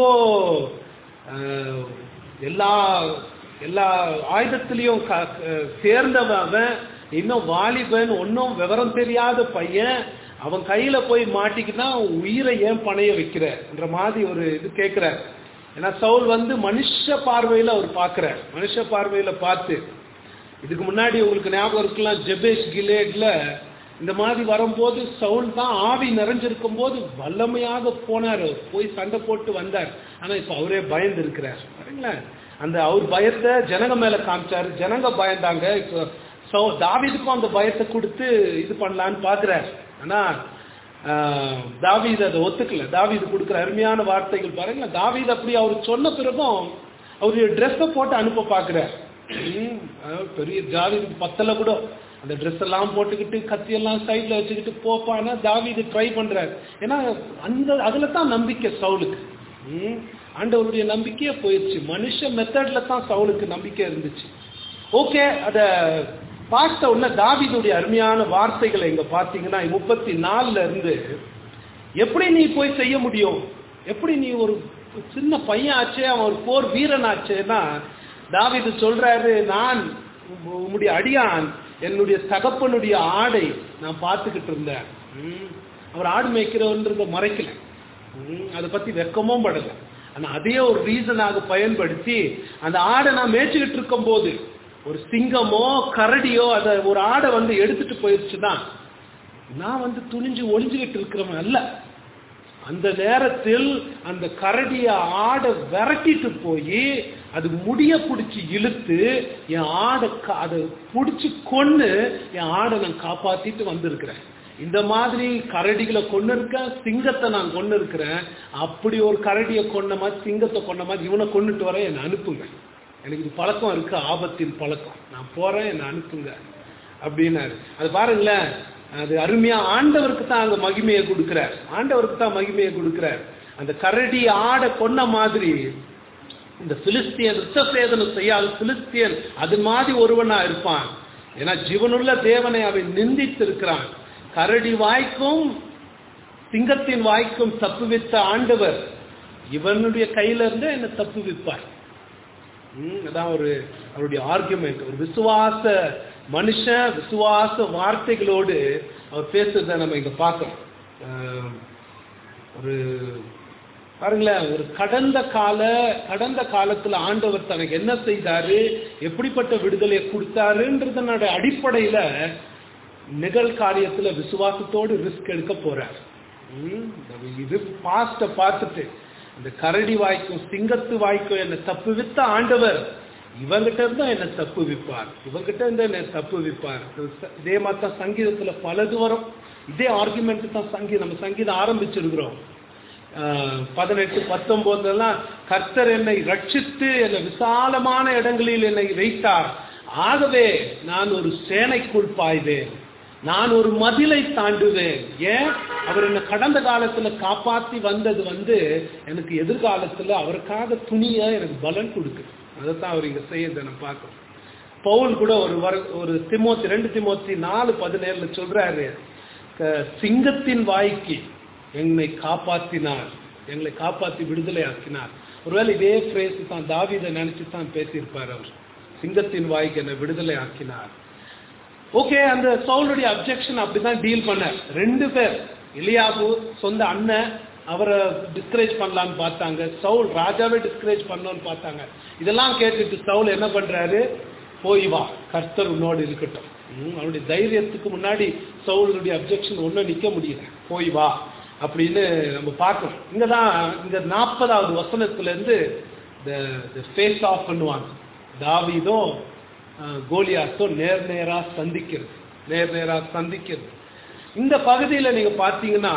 ஆஹ், எல்லா எல்லா ஆயுதத்திலையும் க- க- தேர்ந்தவன் அவன் இன்னும் வாலிபன் ஒன்றும் விவரம் தெரியாத பையன் அவன் கையில போய் மாட்டிக்கினா உயிரை ஏன் பணைய வைக்கிறன்ற மாதிரி ஒரு இது கேட்கிறார் ஏன்னா சவுல் வந்து மனுஷ பார்வையில அவர் பார்க்கிறார் மனுஷ பார்வையில பார்த்து இதுக்கு முன்னாடி உங்களுக்கு ஞாபகம் இருக்கலாம் ஜெபேஷ் கிலேட்ல இந்த மாதிரி வரும்போது சவுல் தான் ஆவி நிறைஞ்சிருக்கும் போது வல்லமையாக போனார் அவர். போய் சண்டை போட்டு வந்தார் ஆனா இப்ப அவரே பயந்து இருக்கிறார் பாருங்களேன் அந்த அவர் பயத்தை ஜனங்க மேல காமிச்சாரு ஜனங்க பயந்தாங்க இப்போ சௌ தாவீதுக்கும் அந்த பயத்தை கொடுத்து இது பண்ணலான்னு பாக்குறார் ஆனா ஆஹ், தாவீது அதை ஒத்துக்கல தாவீது கொடுக்குற அருமையான வார்த்தைகள் பாருங்களேன் தாவீது அப்படி அவர் சொன்ன பிறகும் அவருடைய ட்ரெஸ்ஸை போட்டு அனுப்ப பார்க்குறார் பெரிய தாவீதுக்கு பத்தல கூட அந்த ட்ரெஸ் எல்லாம் போட்டுக்கிட்டு கத்தி எல்லாம் சைடில் வச்சுக்கிட்டு போப்பான்னா தாவீது ட்ரை பண்றாரு ஏன்னா அந்த அதுல தான் நம்பிக்கை சவுலுக்கு ம், ஆண்டவருடைய நம்பிக்கையே போயிடுச்சு மனுஷ மெத்தட்ல தான் சவுலுக்கு நம்பிக்கை இருந்துச்சு ஓகே அத பார்த்த உடனே தாவீதுடைய அருமையான வார்த்தைகளை இங்க பார்த்தீங்கன்னா முப்பத்தி நாலுல இருந்து எப்படி நீ போய் செய்ய முடியும் எப்படி நீ ஒரு சின்ன பையன் ஆச்சே அவன் ஒரு போர் வீரன் ஆச்சேன்னா தாவீது சொல்றாரு நான் உம் உம்முடைய அடியான் என்னுடைய தகப்பனுடைய ஆடை நான் பார்த்துக்கிட்டு இருந்தேன் ம். அவர் ஆடு மேய்க்கிறவன்றத மறைக்கல ம், அதை பத்தி வெக்கமும் படல ஆனா அதே ஒரு ரீசனாக பயன்படுத்தி அந்த ஆடை நான் மேய்ச்சிக்கிட்டு இருக்கும் போது ஒரு சிங்கமோ கரடியோ அதை ஒரு ஆடை வந்து எடுத்துட்டு போயிடுச்சுன்னா நான் வந்து துணிஞ்சு ஒளிஞ்சுக்கிட்டு இருக்கிறவன் அல்ல அந்த நேரத்தில் அந்த கரடிய ஆடை விரட்டிட்டு போய் அது முடிய பிடிச்சி இழுத்து என் ஆடை கா- அதை பிடிச்சி கொன்னு என் ஆடை நான் காப்பாத்திட்டு வந்திருக்கிறேன் இந்த மாதிரி கரடிகளை கொண்டு இருக்கேன் சிங்கத்தை நான் கொண்டு இருக்கிறேன் அப்படி ஒரு கரடியை கொன்ன மாதிரி சிங்கத்தை கொன்ன மாதிரி இவனை கொண்டுட்டு வர என்னை அனுப்புங்க எனக்கு இது பழக்கம் இருக்கு ஆபத்தின் பழக்கம் நான் போறேன் என்னை அனுப்புங்க அப்படின்னாரு அது பாருங்களேன் அது அருமையா ஆண்டவருக்கு தான் அங்க மகிமையை கொடுக்கிறார் ஆண்டவருக்கு தான் மகிமையை கொடுக்கிறார் அந்த கரடி ஆடை கொன்ன மாதிரி இந்த பிலிஸ்தியன் ரிஷசேதனம் செய்யாத பிலிஸ்தியன் அது மாதிரி ஒருவனா இருப்பான் ஏன்னா ஜீவனுள்ள தேவனை அவன் நிந்தித்து இருக்கிறான் கரடி வாய்க்கும் சிங்கத்தின் வாய்க்கும் தப்புவித்த ஆண்டவர் இவனுடைய கையில இருந்து என்ன தப்புவிப்பார் ம், அதான் ஒரு அவருடைய ஆர்குமெண்ட் ஒரு விசுவாச மனுஷன் விசுவாச வார்த்தைகளோடு அவர் பேசுறத நம்ம இங்க பார்க்கிறோம் ஆஹ், ஒரு பாருங்களேன் ஒரு கடந்த கால கடந்த காலத்துல ஆண்டவர் தனக்கு என்ன செய்தாரு எப்படிப்பட்ட விடுதலையை கொடுத்தாருன்றதனோட அடிப்படையில நிகழ்காரியத்துல விசுவாசத்தோடு ரிஸ்க் எடுக்க போறார் ம், இது பாஸ்ட பார்த்துட்டு இந்த கரடி வாய்க்கும் சிங்கத்து வாய்க்கும் என்ன தப்பு வித்த ஆண்டவர் இவங்கிட்ட இருந்தா என்ன தப்பு விப்பார் இவங்கிட்ட இருந்தா என்ன தப்பு விப்பார் இதே மாதிரி தான் சங்கீதத்துல பலது வரும் இதே ஆர்குமெண்ட் தான் சங்கீதம் நம்ம சங்கீதம் ஆரம்பிச்சிருக்கிறோம் ஆஹ் பதினெட்டு பத்தொன்பதுலாம் கர்த்தர் என்னை ரட்சித்து என்னை விசாலமான இடங்களில் என்னை வைத்தார் ஆகவே நான் ஒரு சேனைக்குள் பாய்வேன் நான் ஒரு மதிலை தாண்டுவேன் ஏன் அவர் என்னை கடந்த காலத்துல காப்பாத்தி வந்தது வந்து எனக்கு எதிர்காலத்துல அவருக்காக துணிய எனக்கு பலன் கொடுக்குது அதைத்தான் அவர் இங்க செய்யறதை நான் பார்க்கிறோம் பவுல் கூட ஒரு வர ஒரு திமோத்தி ரெண்டு திமோத்தி நாலு பதினேழுல சொல்றாரு க- சிங்கத்தின் வாய்க்கு எங்களை காப்பாத்தினார் எங்களை காப்பாத்தி விடுதலை ஆக்கினார் ஒருவேளை இதே பிரேஸ் தான் தாவீதை நினைச்சு தான் பேசியிருப்பார் அவர் சிங்கத்தின் வாய்க்கு என்னை விடுதலை ஆக்கினார் ஓகே அந்த சவுலுடைய அப்ஜெக்ஷன் அப்படிதான் டீல் பண்ணார் ரெண்டு பேர் இலியாபு சொந்த அண்ணன் அவரை டிஸ்கரேஜ் பண்ணலாம்னு பார்த்தாங்க சவுல் ராஜாவே டிஸ்கரேஜ் பண்ணணும்னு பார்த்தாங்க இதெல்லாம் கேட்டுட்டு சவுல் என்ன பண்றாரு போய் வா கர்த்தர் உன்னோடு இருக்கட்டும் ம், அவருடைய தைரியத்துக்கு முன்னாடி சவுலுடைய அப்ஜெக்ஷன் ஒன்றும் நிக்க முடியல போய் வா அப்படின்னு நம்ம பார்க்கணும் இங்க தான் இந்த நாற்பதாவது வசனத்துல இருந்து இந்த ஃபேஸ் ஆஃப் பண்ணுவாங்க தாவீதும் அஹ், கோலியாத்தும் நேர் நேரா சந்திக்கிறது நேர் நேரா சந்திக்கிறது இந்த பகுதியில நீங்க பார்த்தீங்கன்னா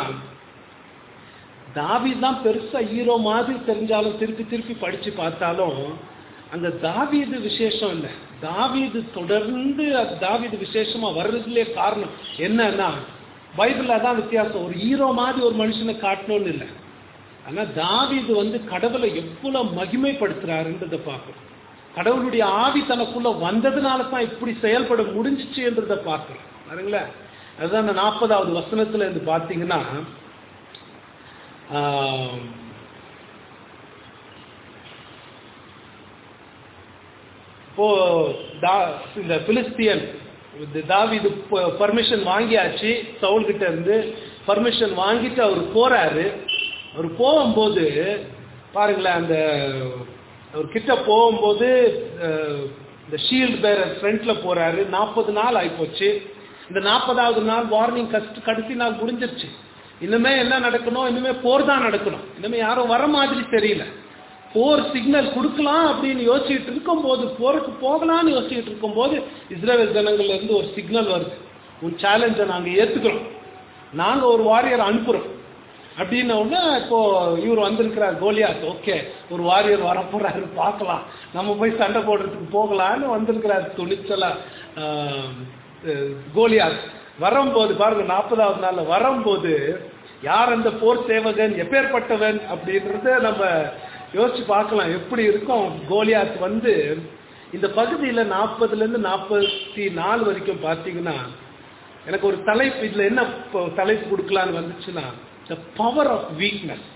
தாவீது தான் பெருசா ஹீரோ மாதிரி தெரிஞ்சாலும் திருப்பி திருப்பி படிச்சு பார்த்தாலும் அங்க தாவீது விசேஷம் இல்லை தாவீது தொடர்ந்து அது தாவீது விசேஷமா வர்றதுலயே காரணம் என்னன்னா பைபிள்ல தான் வித்தியாசம் ஒரு ஹீரோ மாதிரி ஒரு மனுஷனை காட்டணும்னு இல்லை ஆனா தாவீது வந்து கடவுளை எவ்வளவு மகிமைப்படுத்துறாருன்றதை பார்க்கணும் கடவுளுடைய ஆவி தனக்குள்ள வந்ததுனால தான் இப்படி செயல்பட முடிஞ்சிச்சு என்றதை பார்க்கிறோம் பாருங்களேன் அதுதான் அந்த நாற்பதாவது வசனத்துல இருந்து பார்த்தீங்கன்னா ஆம், இப்போ தா- இந்த பிலிஸ்தியன் இந்த தாவீது பர்மிஷன் வாங்கியாச்சு சவுல் கிட்ட இருந்து பர்மிஷன் வாங்கிட்டு அவர் போறாரு அவர் போகும்போது பாருங்களேன் அந்த அவர் கிட்ட போகும்போது அஹ், இந்த ஷீல்டு பேரர் ஃப்ரண்ட்ல போறாரு நாற்பது நாள் ஆயிப்போச்சு இந்த நாற்பதாவது நாள் வார்னிங் கஷ்ட கடைசி நாள் முடிஞ்சிருச்சு இனிமே என்ன நடக்கணும் இனிமே போர் தான் நடக்கணும் இனிமே யாரும் வர மாதிரி தெரியல போர் சிக்னல் கொடுக்கலாம் அப்படின்னு யோசிச்சுட்டு இருக்கும்போது போருக்கு போகலாம்னு யோசிச்சுட்டு இருக்கும்போது இஸ்ரேல் ஜனங்கள்ல இருந்து ஒரு சிக்னல் வருது உன் சேலஞ்சை நாங்க ஏத்துக்கிறோம் நாங்க ஒரு வாரியர் அனுப்புறோம் அப்படின்ன உடனே இப்போ இவர் வந்திருக்கிறார் கோலியாத் ஓகே ஒரு வாரியர் வரப்போறாரு பார்க்கலாம் நம்ம போய் சண்டை போடுறதுக்கு போகலான்னு வந்திருக்கிறார் துணிச்சலா ஆஹ், அஹ், கோலியாத் வரும்போது பாருங்க நாற்பதாவது நாள்ல வரும்போது யார் அந்த போர் சேவகன் எப்பேற்பட்டவன் அப்படின்றத நம்ம யோசிச்சு பார்க்கலாம் எப்படி இருக்கும் கோலியாத் வந்து இந்த பகுதியில நாற்பதுல இருந்து நாற்பத்தி நாலு வரைக்கும் பார்த்தீங்கன்னா எனக்கு ஒரு தலைப்பு இதுல என்ன இப்போ தலைப்பு கொடுக்கலான்னு வந்துச்சுன்னா த பவர் ஆஃப் வீக்னஸ்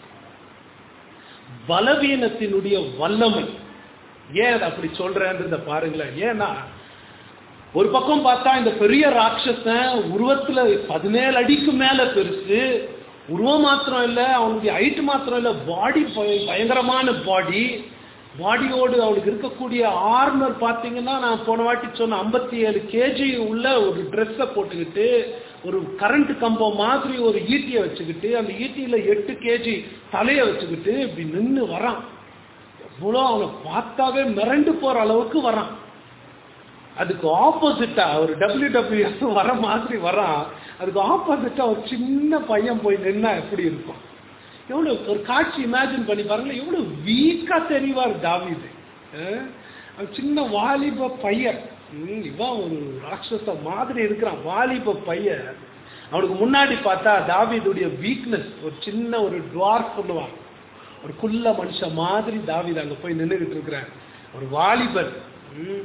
பலவீனத்தினுடைய வல்லமை ஏன் அதை அப்படி சொல்றேன்றத பாருங்களேன் ஏன்னா ஒரு பக்கம் பார்த்தா இந்த பெரிய ராட்சசன் உருவத்துல பதினேழு அடிக்கு மேல பெருசு உருவம் மாத்திரம் இல்ல அவனுடைய ஹைட் மாத்திரம் இல்ல பாடி பயங்கரமான பாடி பாடியோடு அவனுக்கு இருக்கக்கூடிய ஆர்மர் பார்த்தீங்கன்னா நான் போன வாட்டி சொன்ன ஐம்பத்தி ஏழு கேஜி உள்ள ஒரு ட்ரெஸ்ஸை போட்டுக்கிட்டு ஒரு கரண்ட் கம்பம் மாதிரி ஒரு ஈட்டியை வச்சுக்கிட்டு அந்த ஈட்டியில எட்டு கேஜி தலையை வச்சுக்கிட்டு இப்படி நின்று வரான் எவ்வளோ அவனை பார்த்தாவே மிரண்டு போற அளவுக்கு வரான் அதுக்கு ஆப்போசிட்டா ஒரு டபிள்யூ டபிள்யூஎஸ் வர மாதிரி வரான் அதுக்கு ஆப்போசிட்டா ஒரு சின்ன பையன் போய் நின்னா எப்படி இருக்கும் எவ்வளவு ஒரு காட்சி இமேஜின் பண்ணி பாருங்களேன் எவ்வளவு வீக்கா தெரிவார் தாவீது அஹ்? அவன் சின்ன வாலிப பையன் ம், இவன் ஒரு ராட்சச மாதிரி இருக்கிறான் வாலிப பையன் அவனுக்கு முன்னாடி பார்த்தா தாவீதுடைய வீக்னஸ் ஒரு சின்ன ஒரு டுவார்க் சொல்லுவான் ஒரு குள்ள மனுஷன் மாதிரி தாவீது அங்க போய் நின்றுகிட்டு இருக்கிறான் ஒரு வாலிபன் ம்,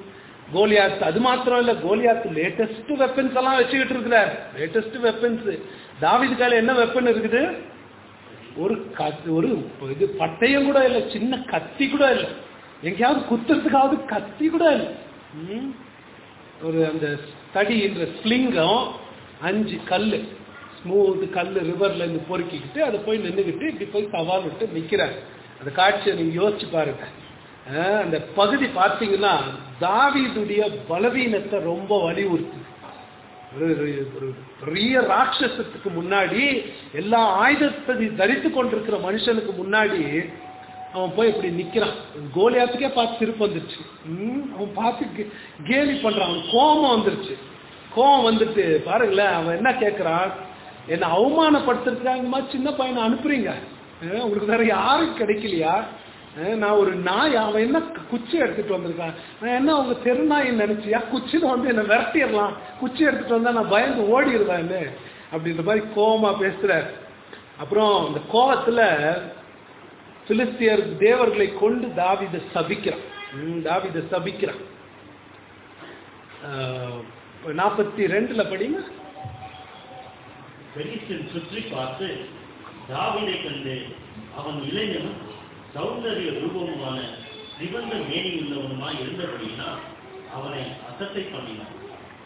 கோலியாத் அது மாத்திரம் இல்ல கோலியாத் லேட்டஸ்ட் வெப்பன்ஸ் எல்லாம் வச்சுக்கிட்டு இருக்கிறார் லேட்டஸ்ட் வெப்பன்ஸ் தாவீது கையில என்ன வெப்பன் இருக்குது ஒரு கத் ஒரு இது பட்டயம் கூட இல்லை சின்ன கத்தி கூட இல்லை எங்கேயாவது குத்துறதுக்காவது கத்தி கூட இல்லை ம். ஒரு அந்த தடின்ற ஸ்லிங்கம் அஞ்சு கல் ஸ்மூத் கல் ரிவர்ல இருந்து பொறுக்கிக்கிட்டு அதை போய் நின்றுக்கிட்டு இப்படி போய் சவால் விட்டு நிக்கிறார் அந்த காட்சியை நீங்க யோசிச்சு பாருங்க அஹ் அந்த பகுதி பார்த்தீங்கன்னா தாவீதுடைய பலவீனத்தை ரொம்ப வலியுறுத்து ஒரு ஒரு- ஒரு பெரிய ராட்சசத்துக்கு முன்னாடி எல்லா ஆயுதத்தை தரித்து கொண்டிருக்கிற மனுஷனுக்கு முன்னாடி அவன் போய் இப்படி நிக்கிறான் கோலியாத்துக்கே பார்த்து சிரிப்பு வந்துருச்சு ம், அவன் பார்த்து கே- கேலி பண்றான் அவன் கோபம் வந்துருச்சு கோபம் வந்துட்டு பாருங்களேன் அவன் என்ன கேட்கறான் என்ன அவமானப்படுத்துறதுக்காக இந்த மாதிரி சின்ன பையனை அனுப்புறீங்க அஹ், உங்களுக்கு வேற யாரும் கிடைக்கலையா அஹ், நான் ஒரு நாய் அவன் என்ன குச்சி எடுத்துட்டு வந்திருக்கான் நான் என்ன அவங்க தெருநாயின்னு நினைச்சியா குச்சியில வந்து என்ன விரட்டிடலாம் குச்சி எடுத்துட்டு வந்தா நான் பயந்து ஓடிடுவேன்னு அப்படின்ற மாதிரி கோவமா பேசுறார் அப்புறம் இந்த கோவத்துல பிலிஸ்தியர் தேவர்களை கொண்டு தாவித சபிக்கிறான் ம், தாவீதை சபிக்கிறான் நாற்பத்தி ரெண்டுல படிங்க பெலிஸ்தன் சுற்றி பார்த்து தாவீதை கண்டு அவன் இளைஞனும் சௌந்தரிய ரூபமுமான சிவந்த மேனி உள்ளவனுமாய் இருந்தபடியினால் அவனை அசட்டை பண்ணினான்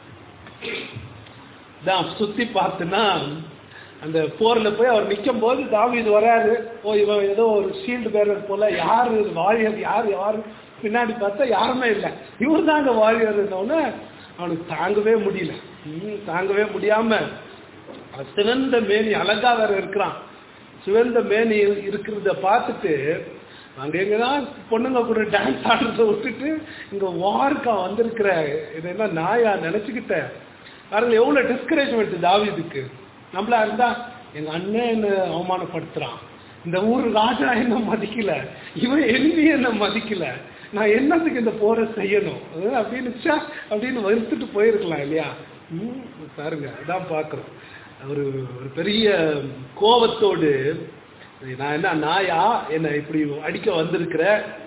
தான் சுத்தி பார்த்துனா அந்த போர்ல போய் அவர் நிற்கும் போது தாவீது வராரு ஓ இவன் ஏதோ ஒரு ஷீல்டு பேரர் போல யாரு வாரியர் யார் யாரு பின்னாடி பார்த்தா யாருமே இல்லை இவர் தாங்க வாரியர் இருந்தவொடனே அவனுக்கு தாங்கவே முடியல ம், தாங்கவே முடியாம அவன் சிவந்த மேனி அழகா வேற இருக்கிறான் சிவந்த மேனி இருக்கிறத பார்த்துட்டு அங்க எங்கதான் பொண்ணுங்க கூட டான்ஸ் ஆடுறத விட்டுட்டு இங்க வார்க்கா வந்திருக்கிற இது என்ன நாயா நினைச்சுக்கிட்டேன் பாருங்க எவ்வளவு டிஸ்கரேஜ்மெண்ட் தாவீதுக்கு நம்மளா இருந்தா எங்க அண்ணன் என்ன அவமானப்படுத்துறான் இந்த ஊர் ராஜா என்ன மதிக்கல இவன் எளிமை என்ன மதிக்கல நான் என்னத்துக்கு இந்த போரை செய்யணும் அது அப்படின்னு ச்சே, அப்படின்னு வெறுத்துட்டு போயிருக்கலாம் இல்லையா ம், பாருங்க அதான் பாக்குறோம் ஒரு ஒரு பெரிய கோபத்தோடு நான் என்ன நாயா என்ன இப்படி அடிக்க வந்திருக்கிற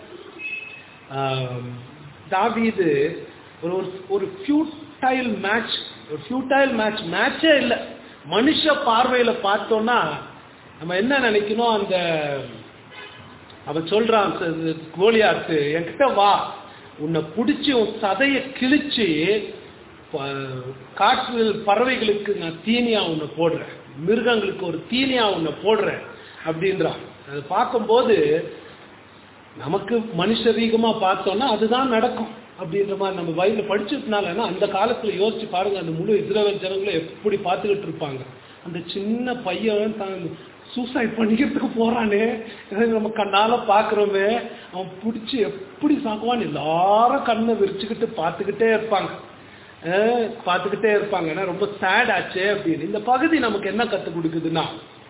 ஆம், தாவீது ஒரு ஒரு- ஒரு ஃபியூட்டைல் மேட்ச் ஒரு ஃபியூட்டைல் மேட்ச் மேட்சே இல்லை மனுஷ பார்வையில பார்த்தோம்னா நம்ம என்ன நினைக்கணும் அந்த அவன் சொல்றான் ச- கோலியாத்து என்கிட்ட வா உன்னை பிடிச்சி உன் சதைய கிழிச்சு ப- காற்றில் பறவைகளுக்கு நான் தீனியா உன்னை போடுறேன் மிருகங்களுக்கு ஒரு தீனியா உன்னை போடுறேன் அப்படின்றான் அதை பார்க்கும்போது நமக்கு மனுஷரீகமா பார்த்தோம்னா அதுதான் நடக்கும் அப்படின்ற மாதிரி நம்ம வயதுல படிச்சதுனால அந்த காலத்துல யோசிச்சு பாருங்க அந்த முழு இஸ்ரேல் ஜனங்களும் எப்படி பார்த்துக்கிட்டு இருப்பாங்க அந்த சின்ன பையன் தான் சூசைட் பண்ணிக்கிறதுக்கு போறானே இதை நம்ம கண்ணால பாக்குறோமே அவன் பிடிச்சி எப்படி சாக்குவான் எல்லாரும் கண்ணை விரிச்சுக்கிட்டு பார்த்துக்கிட்டே இருப்பாங்க அஹ் பார்த்துக்கிட்டே இருப்பாங்க ஏன்னா ரொம்ப சேட் ஆச்சே அப்படின்னு இந்த பகுதி நமக்கு என்ன கத்து கொடுக்குதுன்னா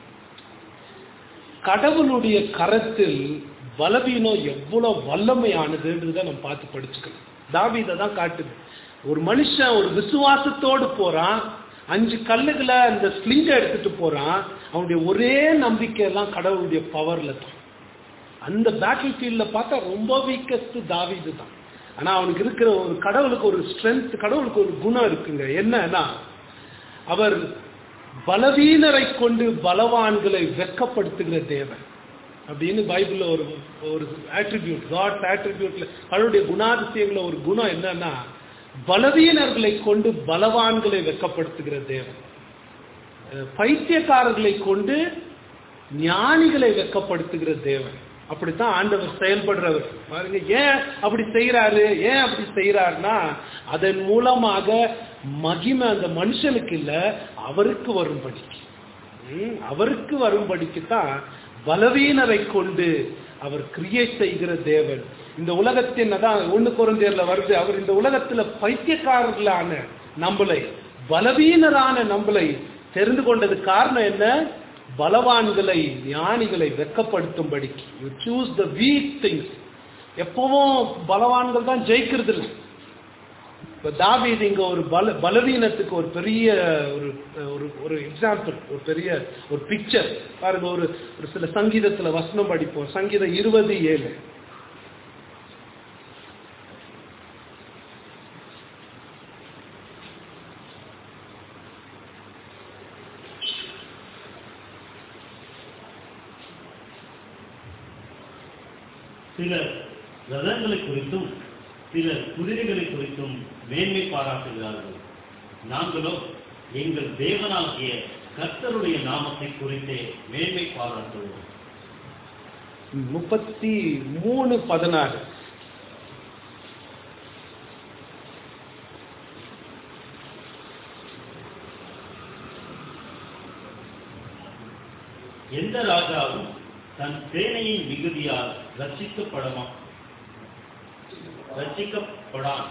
கடவுளுடைய கரத்தில் பலவீனம் எவ்வளவு வல்லமையானதுன்றதை நம்ம பார்த்து படிச்சுக்கணும் தாவீதை தான் காட்டுது ஒரு மனுஷன் ஒரு விசுவாசத்தோடு போறான் அஞ்சு கல்லுகளை அந்த ஸ்லிங்கை எடுத்துட்டு போறான் அவனுடைய ஒரே நம்பிக்கை எல்லாம் கடவுளுடைய பவர்ல தான் அந்த பேட்டில் ஃபீல்ட்ல பார்த்தா ரொம்ப வீக்கஸ்ட் தாவீது தான் ஆனா அவனுக்கு இருக்கிற ஒரு கடவுளுக்கு ஒரு ஸ்ட்ரென்த் கடவுளுக்கு ஒரு குணம் இருக்குங்க என்னன்னா அவர் பலவீனரை கொண்டு பலவான்களை வெக்கப்படுத்துகிற தேவன் அப்படின்னு பைபிள்ல ஒரு ஒரு ஆட்ரிபியூட் காட் ஆட்ரிபியூட்ல கடவுளுடைய குணாதிசயங்கள ஒரு குணம் என்னன்னா பலவீனர்களை கொண்டு பலவான்களை வெக்கப்படுத்துகிற தேவன் அஹ் பைத்தியக்காரர்களை கொண்டு ஞானிகளை வெக்கப்படுத்துகிற தேவன் அப்படித்தான் ஆண்டவர் செயல்படுறவர் பாருங்க ஏன் அப்படி செய்யறாரு ஏன் அப்படி செய்யறாருன்னா அதன் மூலமாக மகிமை அந்த மனுஷனுக்கு இல்ல அவருக்கு வரும்படிக்கு ம், அவருக்கு வரும்படிக்கு தான் பலவீனரை கொண்டு அவர் கிரியேட் செய்கிற தேவன் இந்த உலகத்தின் அதான் ஒண்ணு குறைந்தேர்ல வருது அவர் இந்த உலகத்துல பைத்தியக்காரர்களான நம்மளை பலவீனரான நம்மளை தெரிந்து கொண்டது காரணம் என்ன பலவான்களை ஞானிகளை வெக்கப்படுத்தும்படிக்கு you choose the weak things எப்பவும் பலவான்கள் தான் ஜெயிக்கிறது இல்லை இப்ப தாவீது இங்க ஒரு பல பலவீனத்துக்கு ஒரு பெரிய ஒரு ஒரு ஒரு எக்ஸாம்பிள் ஒரு பெரிய ஒரு பிக்சர் பாருங்க ஒரு ஒரு சில சங்கீதத்துல வசனம் படிப்போம் சங்கீதம் இருபது ஏழு சிலர் ரதங்களை குறித்தும் சிலர் குதிரைகளை குறித்தும் மேன்மை பாராட்டுகிறார்கள் நாங்களோ எங்கள் தேவனாகிய கர்த்தருடைய நாமத்தை குறித்தே மேன்மை பாராட்டுவோம் முப்பத்தி மூணு பதினாறு எந்த ராஜாவும் தன் சேனையின் மிகுதியால் ரட்சிக்கப்படமா ரட்சிக்கப்படான்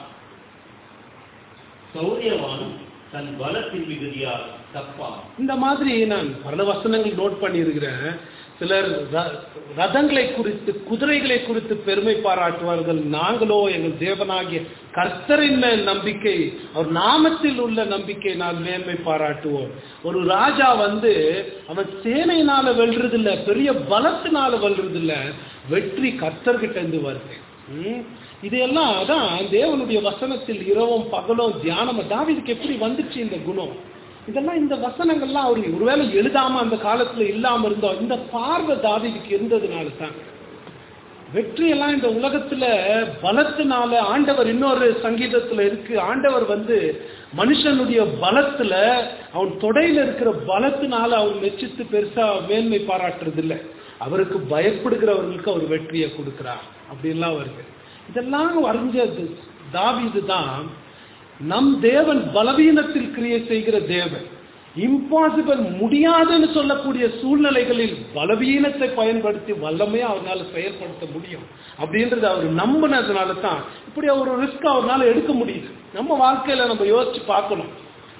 சௌரியவானும் தன் பலத்தின் மிகுதியால் தப்பான் இந்த மாதிரி நான் பல வசனங்கள் நோட் பண்ணியிருக்கிறேன் சிலர் ர- ரதங்களை குறித்து குதிரைகளை குறித்து பெருமை பாராட்டுவார்கள் நாங்களோ எங்கள் தேவனாகிய கர்த்தரின் மேல் நம்பிக்கை அவர் நாமத்தில் உள்ள நம்பிக்கை நான் மேன்மை பாராட்டுவோம் ஒரு ராஜா வந்து அவன் சேனையினால வெல்றதில்ல பெரிய பலத்தினால வெல்றதில்ல வெற்றி கர்த்தர்கிட்ட இருந்து வருது ம்? இதையெல்லாம் அதான் தேவனுடைய வசனத்தில் இரவும் பகலும் தியானம் தாவீதுக்கு எப்படி வந்துச்சு இந்த குணம் இதெல்லாம் இந்த வசனங்கள்லாம் அவர் ஒருவேளை எழுதாம அந்த காலத்துல இல்லாம இருந்தோம் இந்த பார்வை தாவீதுக்கு இருந்ததுனால தான் வெற்றியெல்லாம் இந்த உலகத்துல பலத்தினால ஆண்டவர் இன்னொரு சங்கீதத்துல இருக்கு ஆண்டவர் வந்து மனுஷனுடைய பலத்துல அவன் தொடையில இருக்கிற பலத்தினால அவன் மெச்சித்து பெருசா மேன்மை பாராட்டுறது இல்ல அவருக்கு பயப்படுகிறவர்களுக்கு அவர் வெற்றியை கொடுக்கிறார் அப்படின்லாம் வருது இதெல்லாம் அறிஞ்சது தாவீது தான் நம் தேவன் பலவீனத்தில் கிரியை செய்கிற தேவன் இம்பாசிபிள் முடியாதுன்னு சொல்லக்கூடிய சூழ்நிலைகளில் பலவீனத்தை பயன்படுத்தி வல்லமையா அவரால் செயல்படுத்த முடியும் அப்படின்றது அவர் நம்பினதுனால தான் இப்படி ஒரு ரிஸ்க் அவரால் எடுக்க முடியுது நம்ம வாழ்க்கையில நம்ம யோசிச்சு பார்க்கணும்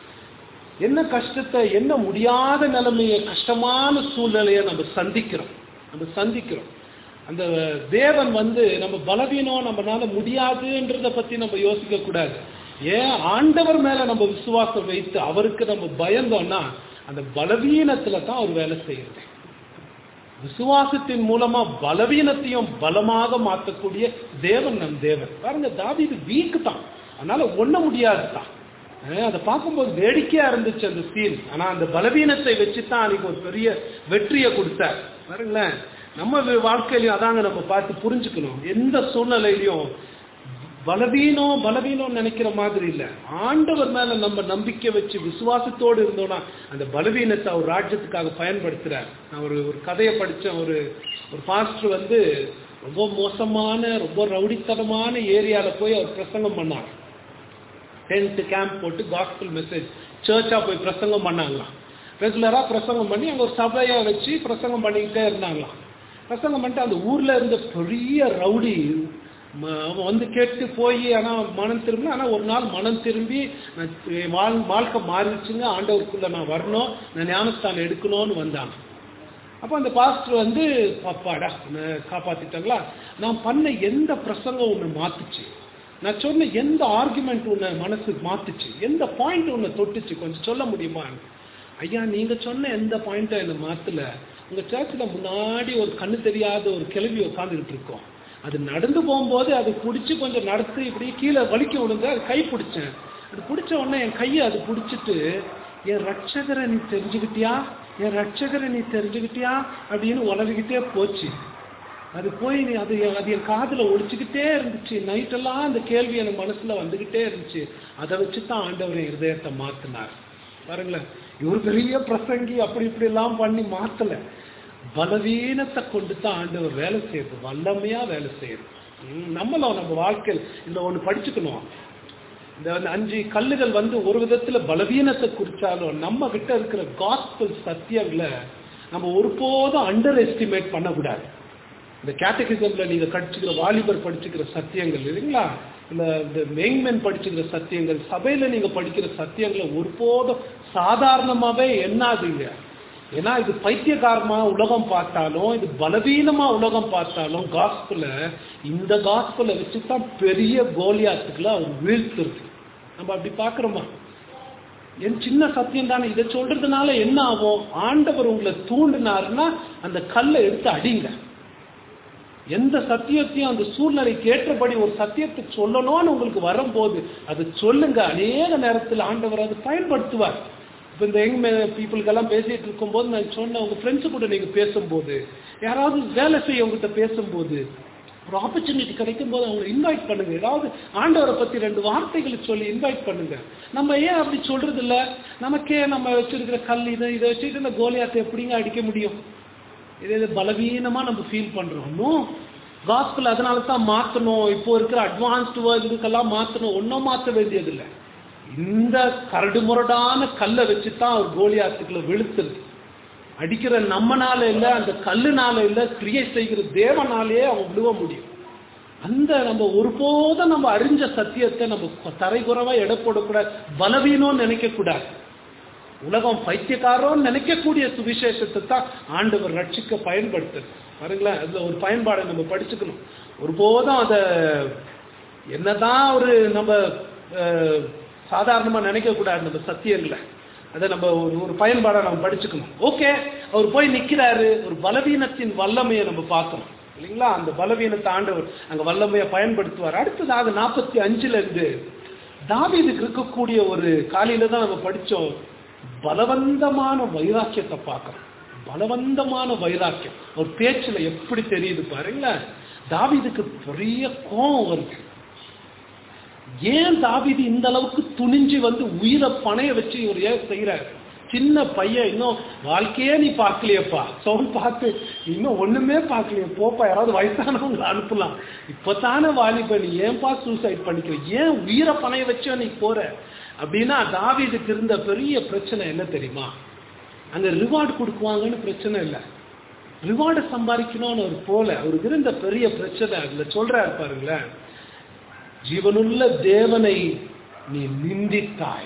என்ன கஷ்டத்தை என்ன முடியாத நிலைமையை கஷ்டமான சூழ்நிலையை நம்ம சந்திக்கிறோம் நம்ம சந்திக்கிறோம் அந்த தேவன் வந்து நம்ம பலவீனம் நம்மனால முடியாதுன்றத பத்தி நம்ம யோசிக்க கூடாது ஏன் ஆண்டவர் மேல நம்ம விசுவாசம் வைத்து அவருக்கு நம்ம பயந்தோம்னா அந்த பலவீனத்துல தான் அவர் வேலை செய்யுது விசுவாசத்தின் மூலமா பலவீனத்தையும் பலமாக மாற்றக்கூடிய தேவன் நம் தேவன் பாருங்க தாவீது வீக் தான் அதனால ஒண்ண முடியாது தான் அஹ் அதை பார்க்கும்போது வேடிக்கையா இருந்துச்சு அந்த சீன் ஆனா அந்த பலவீனத்தை வச்சு தான் அன்னைக்கு ஒரு பெரிய வெற்றியை கொடுத்தார் பாருங்களேன் நம்ம வி- வாழ்க்கையிலயும் அதாங்க நம்ம பார்த்து புரிஞ்சுக்கணும் எந்த சூழ்நிலையிலையும் பலவீனம் பலவீனம் நினைக்கிற மாதிரி இல்ல ஆண்டவர் மேல நம்ம நம்பிக்கை வச்சு விசுவாசத்தோடு இருந்தோம்னா அந்த பலவீனத்தை அவர் ராஜ்யத்துக்காக பயன்படுத்துறார் நான் ஒரு ஒரு கதையை படிச்சேன் ஒரு ஒரு பாஸ்டர் வந்து ரொம்ப மோசமான ரொம்ப ரவுடித்தனமான ஏரியால போய் அவர் பிரசங்கம் பண்ணார் டென்ட் கேம்ப் போட்டு காஸ்பிள் மெசேஜ் சர்ச்சா போய் பிரசங்கம் பண்ணாங்களாம் ரெகுலரா பிரசங்கம் பண்ணி அங்க ஒரு சபையை வச்சு பிரசங்கம் பண்ணிக்கிட்டே இருந்தாங்களாம் பிரசங்கம் பண்ணிட்டு அந்த ஊர்ல இருந்த பெரிய ரவுடி ம- அவன் வந்து கேட்டு போய் ஆனா மனம் திரும்பி ஆனா ஒரு நாள் மனம் திரும்பி நான் என் வாழ்- வாழ்க்கை மாறிடுச்சுங்க ஆண்டவருக்குள்ள நான் வரணும் நான் ஞானஸ்தானம் எடுக்கணும்னு வந்தாங்க அப்போ அந்த பாஸ்டர் வந்து பாப்பாடா உன்னை காப்பாத்திட்டாங்களா நான் பண்ண எந்த பிரசங்கம் உன்னை மாத்துச்சு நான் சொன்ன எந்த ஆர்குமெண்ட் உன்னை மனசு மாத்துச்சு எந்த பாயிண்ட் உன்னை தொட்டுச்சு கொஞ்சம் சொல்ல முடியுமா ஐயா நீங்க சொன்ன எந்த பாயிண்ட்டும் என்னை மாத்தல உங்க சர்ச்சில் முன்னாடி ஒரு கண்ணு தெரியாத ஒரு கிளவி உட்காந்துக்கிட்டு இருக்கோம் அது நடந்து போகும்போது அது பிடிச்சி கொஞ்சம் நடத்து இப்படி கீழே வலிக்க விடுங்க அது கை பிடிச்சேன் அது பிடிச்ச உடனே என் கையை அது பிடிச்சிட்டு என் ரட்சகரை நீ தெரிஞ்சுக்கிட்டியா என் ரட்சகரை நீ தெரிஞ்சுக்கிட்டியா அப்படின்னு உளறிக்கிட்டே போச்சு அது போய் நீ அது என்- அது என் காதுல ஒழிச்சுக்கிட்டே இருந்துச்சு நைட்டெல்லாம் அந்த கேள்வி எனக்கு மனசுல வந்துகிட்டே இருந்துச்சு அதை வச்சு தான் ஆண்டவர் என் இருதயத்தை மாத்தினார் பாருங்களேன் இவர் பெரிய பிரசங்கி அப்படி இப்படி எல்லாம் பண்ணி மாத்தல பலவீனத்தை கொண்டு தான் ஆண்டவர் வேலை செய்யுது வல்லமையா வேலை செய்யுது ம், நம்மளும் நம்ம வாழ்க்கையில் இந்த ஒண்ணு படிச்சுக்கணும் இந்த வந்து அஞ்சு கல்லுகள் வந்து ஒரு விதத்துல பலவீனத்தை குறிச்சாலும் நம்ம கிட்ட இருக்கிற காஸ்பல் சத்தியங்களை நம்ம ஒருபோதும் அண்டர் எஸ்டிமேட் பண்ணக்கூடாது இந்த கேட்டகிசம்ல நீங்க படிச்சுக்கிற வாலிபர் படிச்சுக்கிற சத்தியங்கள் இல்லைங்களா இல்ல இந்த மெயின்மேன் படிச்சுக்கிற சத்தியங்கள் சபையில நீங்க படிக்கிற சத்தியங்களை ஒருபோதும் சாதாரணமாவே எண்ணாதீங்க ஏன்னா இது பைத்தியகாரமா உலகம் பார்த்தாலும் இது பலவீனமா உலகம் பார்த்தாலும் காஸ்புல இந்த காஸ்புல வச்சுதான் பெரிய கோலியாத்துக்களை அவர் வீழ்த்துறது நம்ம அப்படி பார்க்கிறோமா என் சின்ன சத்தியம் தானே இதை சொல்றதுனால என்ன ஆகும் ஆண்டவர் உங்களை தூண்டினாருன்னா அந்த கல்லை எடுத்து அடிங்க எந்த சத்தியத்தையும் அந்த சூழ்நிலைக்கு ஏற்றபடி ஒரு சத்தியத்தை சொல்லணும்னு உங்களுக்கு வரும்போது அது சொல்லுங்க அநேக நேரத்தில் ஆண்டவர் அதை பயன்படுத்துவார் இப்போ இந்த யங் பீப்புளுக்கெல்லாம் பேசிட்டு இருக்கும்போது நான் சொன்னேன் உங்க ஃப்ரெண்ட்ஸு கூட நீங்க பேசும்போது யாராவது வேலை செய்ய உங்ககிட்ட பேசும்போது ஒரு ஆப்பர்ச்சுனிட்டி கிடைக்கும் போது அவங்களை இன்வைட் பண்ணுங்க ஏதாவது ஆண்டவரை பத்தி ரெண்டு வார்த்தைகளை சொல்லி இன்வைட் பண்ணுங்க நம்ம ஏன் அப்படி சொல்றது இல்ல நமக்கே நம்ம வச்சிருக்கிற கல் இதை இதை வச்சுட்டு இந்த கோலியாத்தை எப்படிங்க அடிக்க முடியும் இது இது பலவீனமா நம்ம ஃபீல் பண்றோம் இன்னும் காஸ்பிள் அதனால தான் மாத்தணும் இப்போ இருக்கிற அட்வான்ஸ்டு இதுக்கெல்லாம் மாத்தணும் ஒன்றும் மாற்ற வேண்டியதில்லை இந்த கரடு முரடான கல்லை வச்சு தான் அவர் கோலியாத்துக்குள்ள வெளுத்துருது அடிக்கிற நம்மனால இல்ல அந்த கல்லுனால இல்ல கிரியை செய்கிற தேவனாலே அவன் விழுவ முடியும் அந்த நம்ம ஒருபோதும் நம்ம அறிஞ்ச சத்தியத்தை நம்ம தரைகுறவா எடை போடக்கூடாது பலவீனம்னு நினைக்க கூடாது உலகம் பைத்தியக்காரோன்னு நினைக்கக்கூடிய சுவிசேஷத்தை தான் ஆண்டவர் ரட்சிக்க பயன்படுத்துது பாருங்களேன் அதுல ஒரு பயன்பாடை நம்ம படிச்சுக்கணும் ஒருபோதும் அதை என்னதான் ஒரு நம்ம அஹ், சாதாரணமா நினைக்க கூடாது நம்ம சத்தியங்களை அதை நம்ம ஒரு ஒரு பயன்பாடை நம்ம படிச்சுக்கணும் ஓகே அவர் போய் நிக்கிறாரு ஒரு பலவீனத்தின் வல்லமையை நம்ம பார்க்கணும் இல்லைங்களா அந்த பலவீனத்தை ஆண்டவர் அங்க வல்லமையை பயன்படுத்துவார் அடுத்ததாக நாற்பத்தி அஞ்சுல இருந்து தாவீதுக்கு இருக்கக்கூடிய ஒரு காலையில தான் நம்ம படிச்சோம் பலவந்தமான வைராக்கியத்தை பார்க்கறோம் பலவந்தமான வைராக்கியம் ஒரு பேச்சுல எப்படி தெரியுது பாருங்களேன் தாவீதுக்கு பெரிய கோபம் வருது ஏன் தாவீது இந்த அளவுக்கு துணிஞ்சு வந்து உயிரை பணைய வச்சு இவர் ஏன் செய்யறாரு சின்ன பையன் இன்னும் வாழ்க்கையே நீ பார்க்கலையப்பா சவுண்ட் பார்த்து இன்னும் ஒண்ணுமே பார்க்கலையே போப்பா யாராவது வயசானவங்களை அனுப்பலாம் இப்பதானே வாலிப நீ ஏன்பா சூசைட் பண்ணிக்கிற ஏன் உயிரை பணைய வச்சோ நீ போற அப்படின்னா தாவீதுக்கு இருந்த பெரிய பிரச்சனை என்ன தெரியுமா அங்க ரிவார்டு கொடுக்குவாங்கன்னு பிரச்சனை இல்லை ரிவார்டை சம்பாதிக்கணும்னு அவர் போல அவருக்கு இருந்த பெரிய பிரச்சனை அதுல சொல்றாரு பாருங்களேன் ஜீவனுள்ள தேவனை நீ நிந்தித்தாய்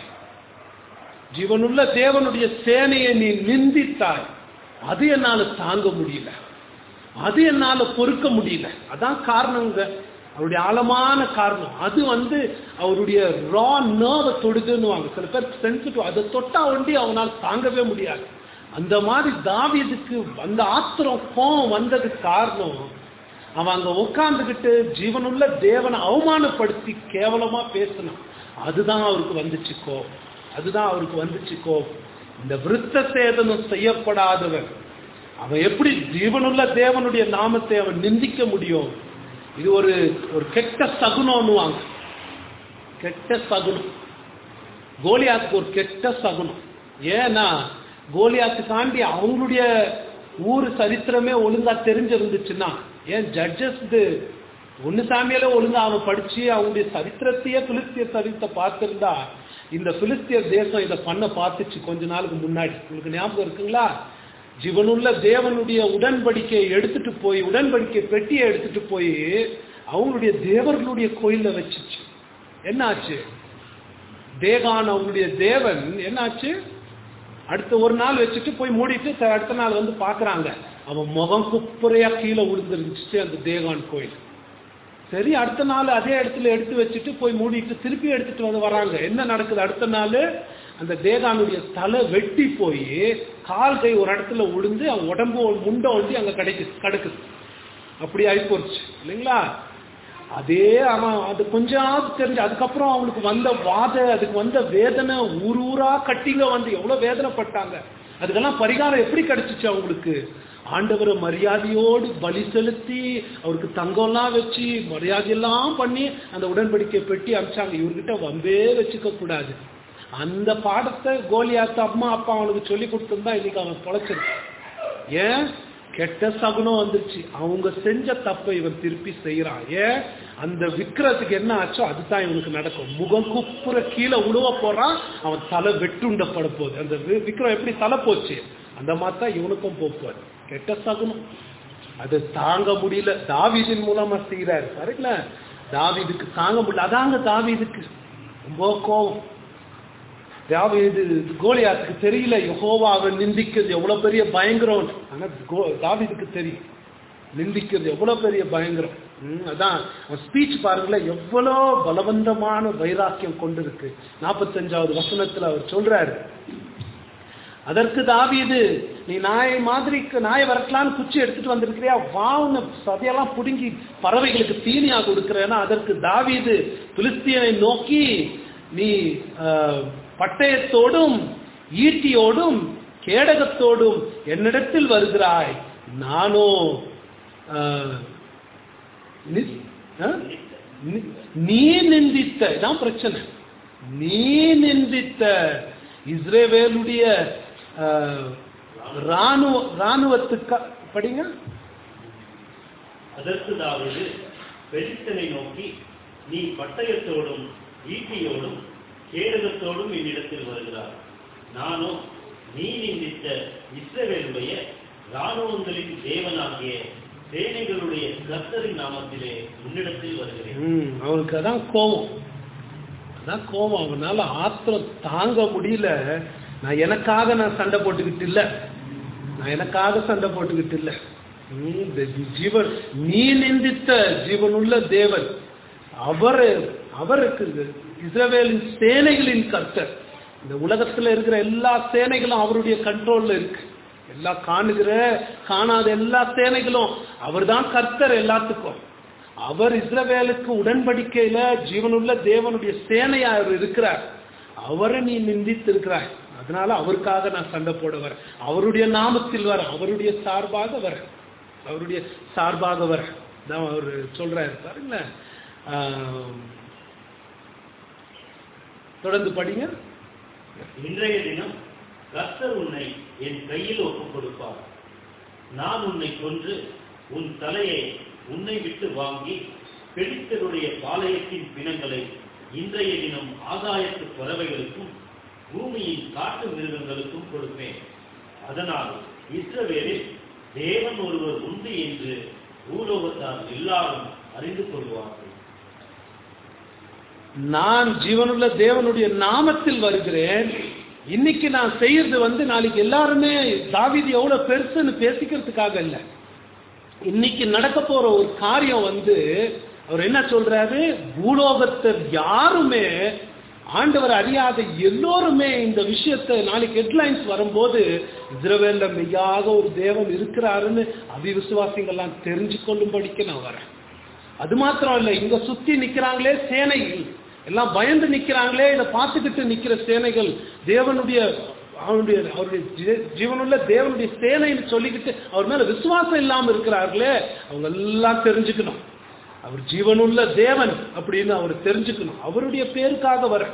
ஜீவனுள்ள தேவனுடைய சேனையை நீ நிந்தித்தாய் அது என்னால தாங்க முடியல அது என்னால பொறுக்க முடியல அதான் காரணங்க அவருடைய ஆழமான காரணம் அது வந்து அவருடைய ரா நர்வை தொடுதுன்னுவாங்க சில பேர் சென்சிட்டிவ் அதை தொட்டா ஒண்டி அவனால் தாங்கவே முடியாது அந்த மாதிரி தாவீதுக்கு அந்த ஆத்திரம் கோவம் வந்ததுக்கு காரணம் அவன் அங்க உட்கார்ந்துகிட்டு ஜீவனுள்ள தேவனை அவமானப்படுத்தி கேவலமா பேசினான் அதுதான் அவருக்கு வந்துச்சு கோபம் அதுதான் அவருக்கு வந்துச்சு கோபம் இந்த விருத்த சேதனம் செய்யப்படாதவன் அவன் எப்படி ஜீவனுள்ள தேவனுடைய நாமத்தை அவன் நிந்திக்க முடியும் இது ஒரு ஒரு கெட்ட சகுனம்னுவாங்க கெட்ட சகுனம் கோலியாத்துக்கு ஒரு கெட்ட சகுனம் ஏன்னா கோலியாத்துக்காண்டி அவங்களுடைய ஊர் சரித்திரமே ஒழுங்கா தெரிஞ்சிருந்துச்சுன்னா ஏன் ஜட்ஜஸ் இது ஒன்னு சாமியில ஒழுங்கா அவன் படிச்சு அவங்களுடைய சரித்திரத்தையே பிலிஸ்திய சரித்திரத்தை பார்த்திருந்தா இந்த பிலிஸ்திய தேசம் இதை பண்ண பார்த்துச்சு கொஞ்ச நாளுக்கு முன்னாடி உங்களுக்கு ஞாபகம் இருக்குங்களா ஜீவனுள்ள தேவனுடைய உடன்படிக்கையை எடுத்துட்டு போய் உடன்படிக்கை பெட்டியை எடுத்துட்டு போய் அவங்களுடைய தேவர்களுடைய கோயில்ல வச்சுச்சு என்னாச்சு தேகான் அவங்களுடைய தேவன் என்னாச்சு அடுத்த ஒரு நாள் வச்சுட்டு போய் மூடிட்டு ச- அடுத்த நாள் வந்து பாக்குறாங்க அவன் முகம் குப்புறையா கீழே விழுந்துருந்துச்சு அந்த தேகான் கோயில் சரி அடுத்த நாள் அதே இடத்துல எடுத்து வச்சுட்டு போய் மூடிட்டு திருப்பி எடுத்துட்டு வந்து வராங்க என்ன நடக்குது அடுத்த நாள் அந்த தேகானுடைய தலை வெட்டி போய் கால் கை ஒரு இடத்துல விழுந்து அவன் உடம்பு முண்டை ஒண்டி அங்க கிடைக்குது கிடக்குது அப்படி ஆகி போச்சு இல்லைங்களா அதே அவன் அது கொஞ்சம் தெரிஞ்சு அதுக்கப்புறம் அவங்களுக்கு வந்த வாத அதுக்கு வந்த வேதனை ஊர் ஊரா கட்டிங்க வந்து எவ்வளவு வேதனைப்பட்டாங்க அதுக்கெல்லாம் பரிகாரம் எப்படி கிடைச்சிச்சு அவங்களுக்கு ஆண்டவரை மரியாதையோடு பலி செலுத்தி அவருக்கு தங்கம்லாம் வச்சு மரியாதையெல்லாம் பண்ணி அந்த உடன்படிக்கை பெட்டி அமிச்சாங்க இவர்கிட்ட வம்பே வச்சுக்க கூடாது அந்த பாடத்தை கோலியாத்து அம்மா அப்பா அவனுக்கு சொல்லி கொடுத்திருந்தா இன்னைக்கு அவன் பொழைச்சிருக்கான் ஏன் கெட்ட சகுனம் வந்துருச்சு அவங்க செஞ்ச தப்பை இவன் திருப்பி செய்யறான் ஏன் அந்த விக்கிரத்துக்கு என்ன ஆச்சோ அதுதான் இவனுக்கு நடக்கும் முகம் குப்புற கீழே உழுவ போறான் அவன் தலை வெட்டுண்டப்பட போகுது அந்த வி- விக்கிரம் எப்படி தலை போச்சு அந்த மாதிரி தான் இவனுக்கும் போப்பாரு கெட்ட சகுனம் அது தாங்க முடியல தாவீதின் மூலமா செய்யறாரு பாருங்களேன் தாவீதுக்கு தாங்க முடியல அதாங்க தாவீதுக்கு ரொம்ப கோவம் தாவீது கோலியாத்துக்கு தெரியல யெகோவாவை நிந்திக்கிறது எவ்வளவு பெரிய பயங்கரம் ஆனா கோ- தாவீதுக்கு தெரியும் நிந்திக்கிறது எவ்வளவு பெரிய பயங்கரம் ம், அதான் ஸ்பீச் பாருங்களேன் எவ்வளோ பலவந்தமான வைராக்கியம் கொண்டிருக்கு நாற்பத்தஞ்சாவது வசனத்துல அவர் சொல்றாரு அதற்கு தாவீது நீ நாய் மாதிரி நாயை வரட்டலான்னு குச்சி எடுத்துட்டு வந்திருக்கிறியா வாவுன்னு சதையெல்லாம் புடுங்கி பறவைகளுக்கு தீனியா கொடுக்கிறேன்னா அதற்கு தாவீது பிலிஸ்தியனை நோக்கி நீ ஆஹ், பட்டயத்தோடும் ஈட்டியோடும் கேடகத்தோடும் என்னிடத்தில் வருகிறாய் நானோ ஆஹ், நி- ஆ? நி- நீ நிந்தித்த இதான் பிரச்சனை நீ நிந்தித்த இஸ்ரேவேலுடைய ஆ, ராணுவ ராணுவத்துக்கு படிங்க அதற்கு தாவீது பெலிஸ்தனை நோக்கி நீ பட்டயத்தோடும் ஈட்டியோடும் கேடகத்தோடும் என்னிடத்தில் வருகிறார் நானோ நீ நிந்தித்த இஸ்ரவேலுடைய இராணுவங்களின் தேவனாகிய சேனைகளுடைய கர்த்தரின் நாமத்திலே உன்னிடத்தில் வருகிறேன் ம், அவனுக்கு அதான் கோபம் அதான் கோபம் அவனால ஆத்திரம் தாங்க முடியல நான் எனக்காக நான் சண்டை போட்டுக்கிட்டு இல்ல நான் எனக்காக சண்டை போட்டுக்கிட்டு இல்ல ம், இந்த ஜீவன் நீ நிந்தித்த ஜீவனுள்ள தேவன் அவர் அவருக்கு இஸ்ரவேலின் சேனைகளின் கர்த்தர் இந்த உலகத்துல இருக்கிற எல்லா சேனைகளும் அவருடைய கண்ட்ரோல்ல இருக்கு எல்லா காணுகிற காணாத எல்லா சேனைகளும் அவர்தான் கர்த்தர் எல்லாத்துக்கும் அவர் இஸ்ரவேலுக்கு உடன்படிக்கையில ஜீவனுள்ள தேவனுடைய சேனையா அவர் இருக்கிறார் அவரை நீ நிந்தித்து இருக்கிறாய் அதனால அவருக்காக நான் சண்டை போட வரேன் அவருடைய நாமத்தில் வர அவருடைய சார்பாக வர அவருடைய சார்பாக வர தான் அவர் சொல்றாரு பாருங்களேன் ஆம். தொடர்ந்து படிங்க இன்றைய தினம் கர்த்தர் உன்னை என் கையில் ஒப்புக் கொடுப்பார் நான் உன்னை கொன்று உன் தலையை உன்னை விட்டு வாங்கி பெலிஸ்தருடைய பாளையத்தின் பிணங்களை இன்றைய தினம் ஆகாயத்து பறவைகளுக்கும் பூமியின் காட்டு மிருகங்களுக்கும் கொடுப்பேன் அதனால் இஸ்ரவேலில் தேவன் ஒருவர் உண்டு என்று பூலோகத்தார் எல்லாரும் அறிந்து கொள்வார்கள் நான் ஜீவனுள்ள தேவனுடைய நாமத்தில் வருகிறேன் இன்னைக்கு நான் செய்யறது வந்து நாளைக்கு எல்லாருமே தாவீது எவ்வளவு பெருசுன்னு பேசிக்கிறதுக்காக இல்ல இன்னைக்கு நடக்க போற ஒரு காரியம் வந்து அவர் என்ன சொல்றாரு பூலோகத்தர் யாருமே ஆண்டவர் அறியாத எல்லோருமே இந்த விஷயத்தை நாளைக்கு ஹெட்லைன்ஸ் வரும்போது இஸ்ரவேல்ல மெய்யாக ஒரு தேவன் இருக்கிறாருன்னு அபிவிசுவாசிகள்லாம் தெரிஞ்சு கொள்ளும்படிக்கு நான் வரேன் அது மாத்திரம் இல்ல இங்க சுத்தி நிக்கிறாங்களே சேனைகள் எல்லாம் பயந்து நிக்கிறாங்களே இதை பார்த்துக்கிட்டு நிக்கிற சேனைகள் தேவனுடைய அவனுடைய அவருடைய ஜீ- ஜீவனுள்ள தேவனுடைய சேனைன்னு சொல்லிக்கிட்டு அவர் மேல விசுவாசம் இல்லாம இருக்கிறார்களே அவங்க எல்லாம் தெரிஞ்சுக்கணும் அவர் ஜீவனுள்ள தேவன் அப்படின்னு அவர் தெரிஞ்சுக்கணும் அவருடைய பேருக்காக வர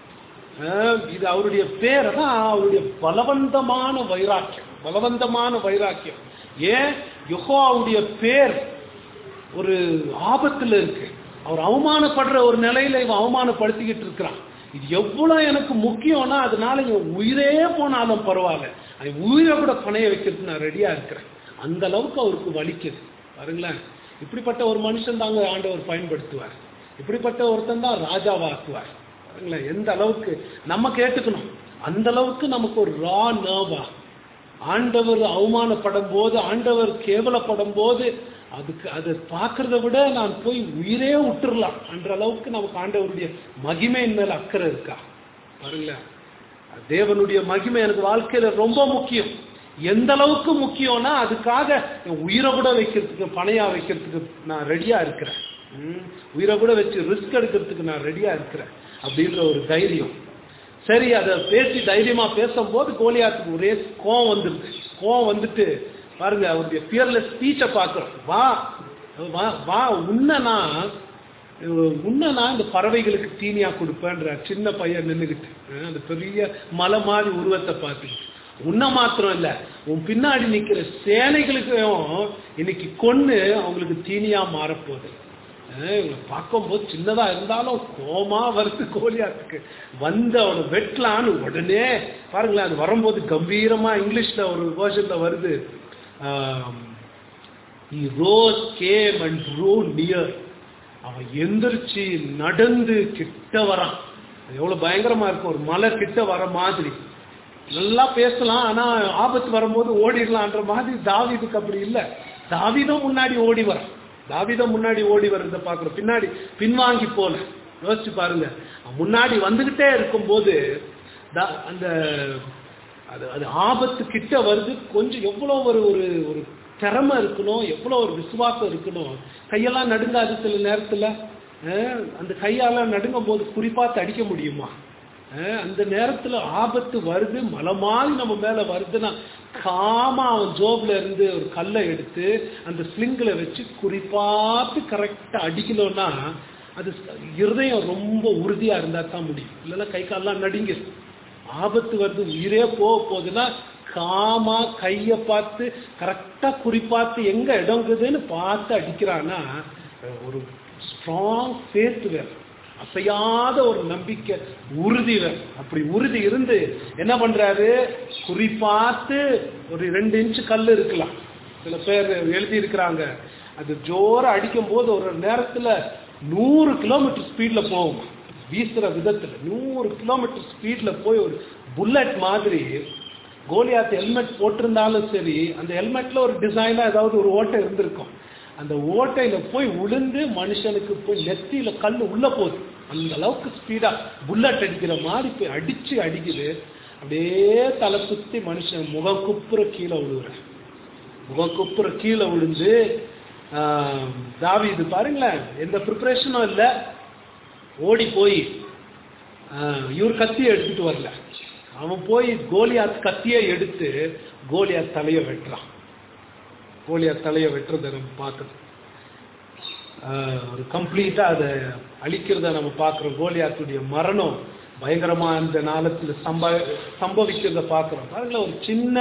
இது அவருடைய பேர் தான் அவருடைய பலவந்தமான வைராக்கியம் பலவந்தமான வைராக்கியம் ஏன் யெகோவாவுடைய பேர் ஒரு ஆபத்துல இருக்கு அவர் அவமானப்படுற ஒரு நிலையில இவன் அவமானப்படுத்திக்கிட்டு இருக்கிறான் இது எவ்வளவு எனக்கு முக்கியம்னா அதனால இவன் உயிரே போனாலும் பரவாயில்ல அவன் உயிரை கூட பணைய வைக்கிறதுக்கு நான் ரெடியா இருக்கிறேன் அந்த அளவுக்கு அவருக்கு வலிக்குது பாருங்களேன் இப்படிப்பட்ட ஒரு மனுஷன் தாங்க ஆண்டவர் பயன்படுத்துவார் இப்படிப்பட்ட ஒருத்தன் தான் ராஜாவாக்குவார் பாருங்களேன் எந்த அளவுக்கு நம்ம கேட்டுக்கணும் அந்த அளவுக்கு நமக்கு ஒரு ரா நர்வா ஆண்டவர் அவமானப்படும் போது ஆண்டவர் கேவலப்படும் போது அதுக்கு அதை பார்க்கறத விட நான் போய் உயிரே விட்டுறலாம் என்ற அளவுக்கு நமக்கு ஆண்டவருடைய மகிமையின் மேல அக்கறை இருக்கா பாருங்களேன் தேவனுடைய மகிமை எனக்கு வாழ்க்கையில ரொம்ப முக்கியம் எந்த அளவுக்கு முக்கியம்னா அதுக்காக என் உயிரை கூட வைக்கிறதுக்கு பணையா வைக்கிறதுக்கு நான் ரெடியா இருக்கிறேன் ம், உயிரை கூட வச்சு ரிஸ்க் எடுக்கிறதுக்கு நான் ரெடியா இருக்கிறேன் அப்படின்ற ஒரு தைரியம் சரி அதை பேசி தைரியமா பேசும்போது கோலியாத்துக்கு ஒரே கோவம் வந்துருது கோவம் வந்துட்டு பாருங்க அவருடைய பியர்லெஸ் ஸ்பீச்சை பார்க்கிறோம் வா வா வா உன்னை நான் உன்னை நான் இந்த பறவைகளுக்கு தீனியா கொடுப்பேன்ற சின்ன பையன் நின்றுக்கிட்டு அஹ், அந்த பெரிய மலை மாதிரி உருவத்தை பார்த்துக்கிட்டு உன்னை மாத்திரம் இல்ல உன் பின்னாடி நிக்கிற சேனைகளுக்கும் இன்னைக்கு கொன்னு அவங்களுக்கு தீனியா மாறப்போகுது அஹ், இவங்களை பார்க்கும்போது சின்னதா இருந்தாலும் கோமா வருது கோலியாத்துக்கு வந்து அவனை வெட்டலான்னு உடனே பாருங்களேன் அது வரும்போது கம்பீரமா இங்கிலீஷ்ல ஒரு வேர்ஷன்ல வருது he rose came and drew near அவன் எந்திரிச்சு நடந்து கிட்ட வரான் அது எவ்வளவு பயங்கரமா இருக்கும் ஒரு மலை கிட்ட வர மாதிரி நல்லா பேசலாம் ஆனா ஆபத்து வரும்போது ஓடிடலான்ற மாதிரி தாவீதுக்கு அப்படி இல்லை தாவீதும் முன்னாடி ஓடி வரான் தாவீதும் முன்னாடி ஓடி வர்றத பாக்குறோம் பின்னாடி பின்வாங்கி போல யோசிச்சு பாருங்க அவன் முன்னாடி வந்துகிட்டே இருக்கும்போது தா- அந்த அது அது ஆபத்து கிட்ட வருது கொஞ்சம் எவ்வளோ ஒரு ஒரு ஒரு திறமை இருக்கணும் எவ்வளோ ஒரு விசுவாசம் இருக்கணும் கையெல்லாம் நடுங்காது சில நேரத்தில் அந்த கையால நடுங்கும் போது குறிப்பாத்து அடிக்க முடியுமா அஹ் அந்த நேரத்துல ஆபத்து வருது மலை மாதிரி நம்ம மேல வருதுன்னா காமா அவன் ஜோப்ல இருந்து ஒரு கல்லை எடுத்து அந்த ஸ்லிங்கில் வச்சு குறிப்பாத்து கரெக்டா அடிக்கணும்னா அது இருதயம் ரொம்ப உறுதியா இருந்தா தான் முடியும் இல்லைன்னா கை கால்லாம் நடுங்கிடும் ஆபத்து வருது உயிரே போக போகுதுன்னா காமா கைய பார்த்து கரெக்டா குறிப்பாத்து எங்க இடங்குதுன்னு பார்த்து அடிக்கிறான்னா ஒரு ஸ்ட்ராங் ஃபேத் வேறு அசையாத ஒரு நம்பிக்கை உறுதி வேறு அப்படி உறுதி இருந்து என்ன பண்றாரு குறிப்பாத்து ஒரு ரெண்டு இன்ச்சு கல் இருக்கலாம் சில பேர் எழுதி இருக்கிறாங்க அது ஜோர அடிக்கும் போது ஒரு நேரத்துல நூறு கிலோமீட்டர் ஸ்பீட்ல போகும் வீசுற விதத்துல நூறு கிலோமீட்டர் ஸ்பீட்ல போய் ஒரு புல்லட் மாதிரி கோலியாத் ஹெல்மெட் போட்டிருந்தாலும் சரி அந்த ஹெல்மெட்ல ஒரு டிசைனா ஏதாவது ஒரு ஓட்டை இருந்திருக்கும் அந்த ஓட்டையில போய் உளுந்து மனுஷனுக்கு போய் நெத்தியில கல் உள்ள போகுது அந்த அளவுக்கு ஸ்பீடா புல்லட் அடிக்கிற மாதிரி போய் அடிச்சு அடிக்குது அப்படியே தலை சுத்தி மனுஷன் முகம் குப்புற கீழே விழுவுறேன் முகம் குப்புற கீழே விழுந்து தாவி இது பாருங்களேன் எந்த ப்ரிப்பரேஷனும் இல்லை ஓடி போய் இவர் கத்தியை எடுத்துட்டு வரல அவன் போய் கோலியாத் கத்தியை எடுத்து கோலியாத் தலையை வெட்டுறான் கோலியாத் தலையை வெட்டுறதை நம்ம பார்க்கணும் ஒரு கம்ப்ளீட்டா அதை அழிக்கிறத நம்ம பார்க்குறோம் கோலியாத்துடைய மரணம் பயங்கரமா அந்த நாளத்தில் சம்ப சம்பவிக்கிறத பார்க்குறோம் பாருங்களேன் ஒரு சின்ன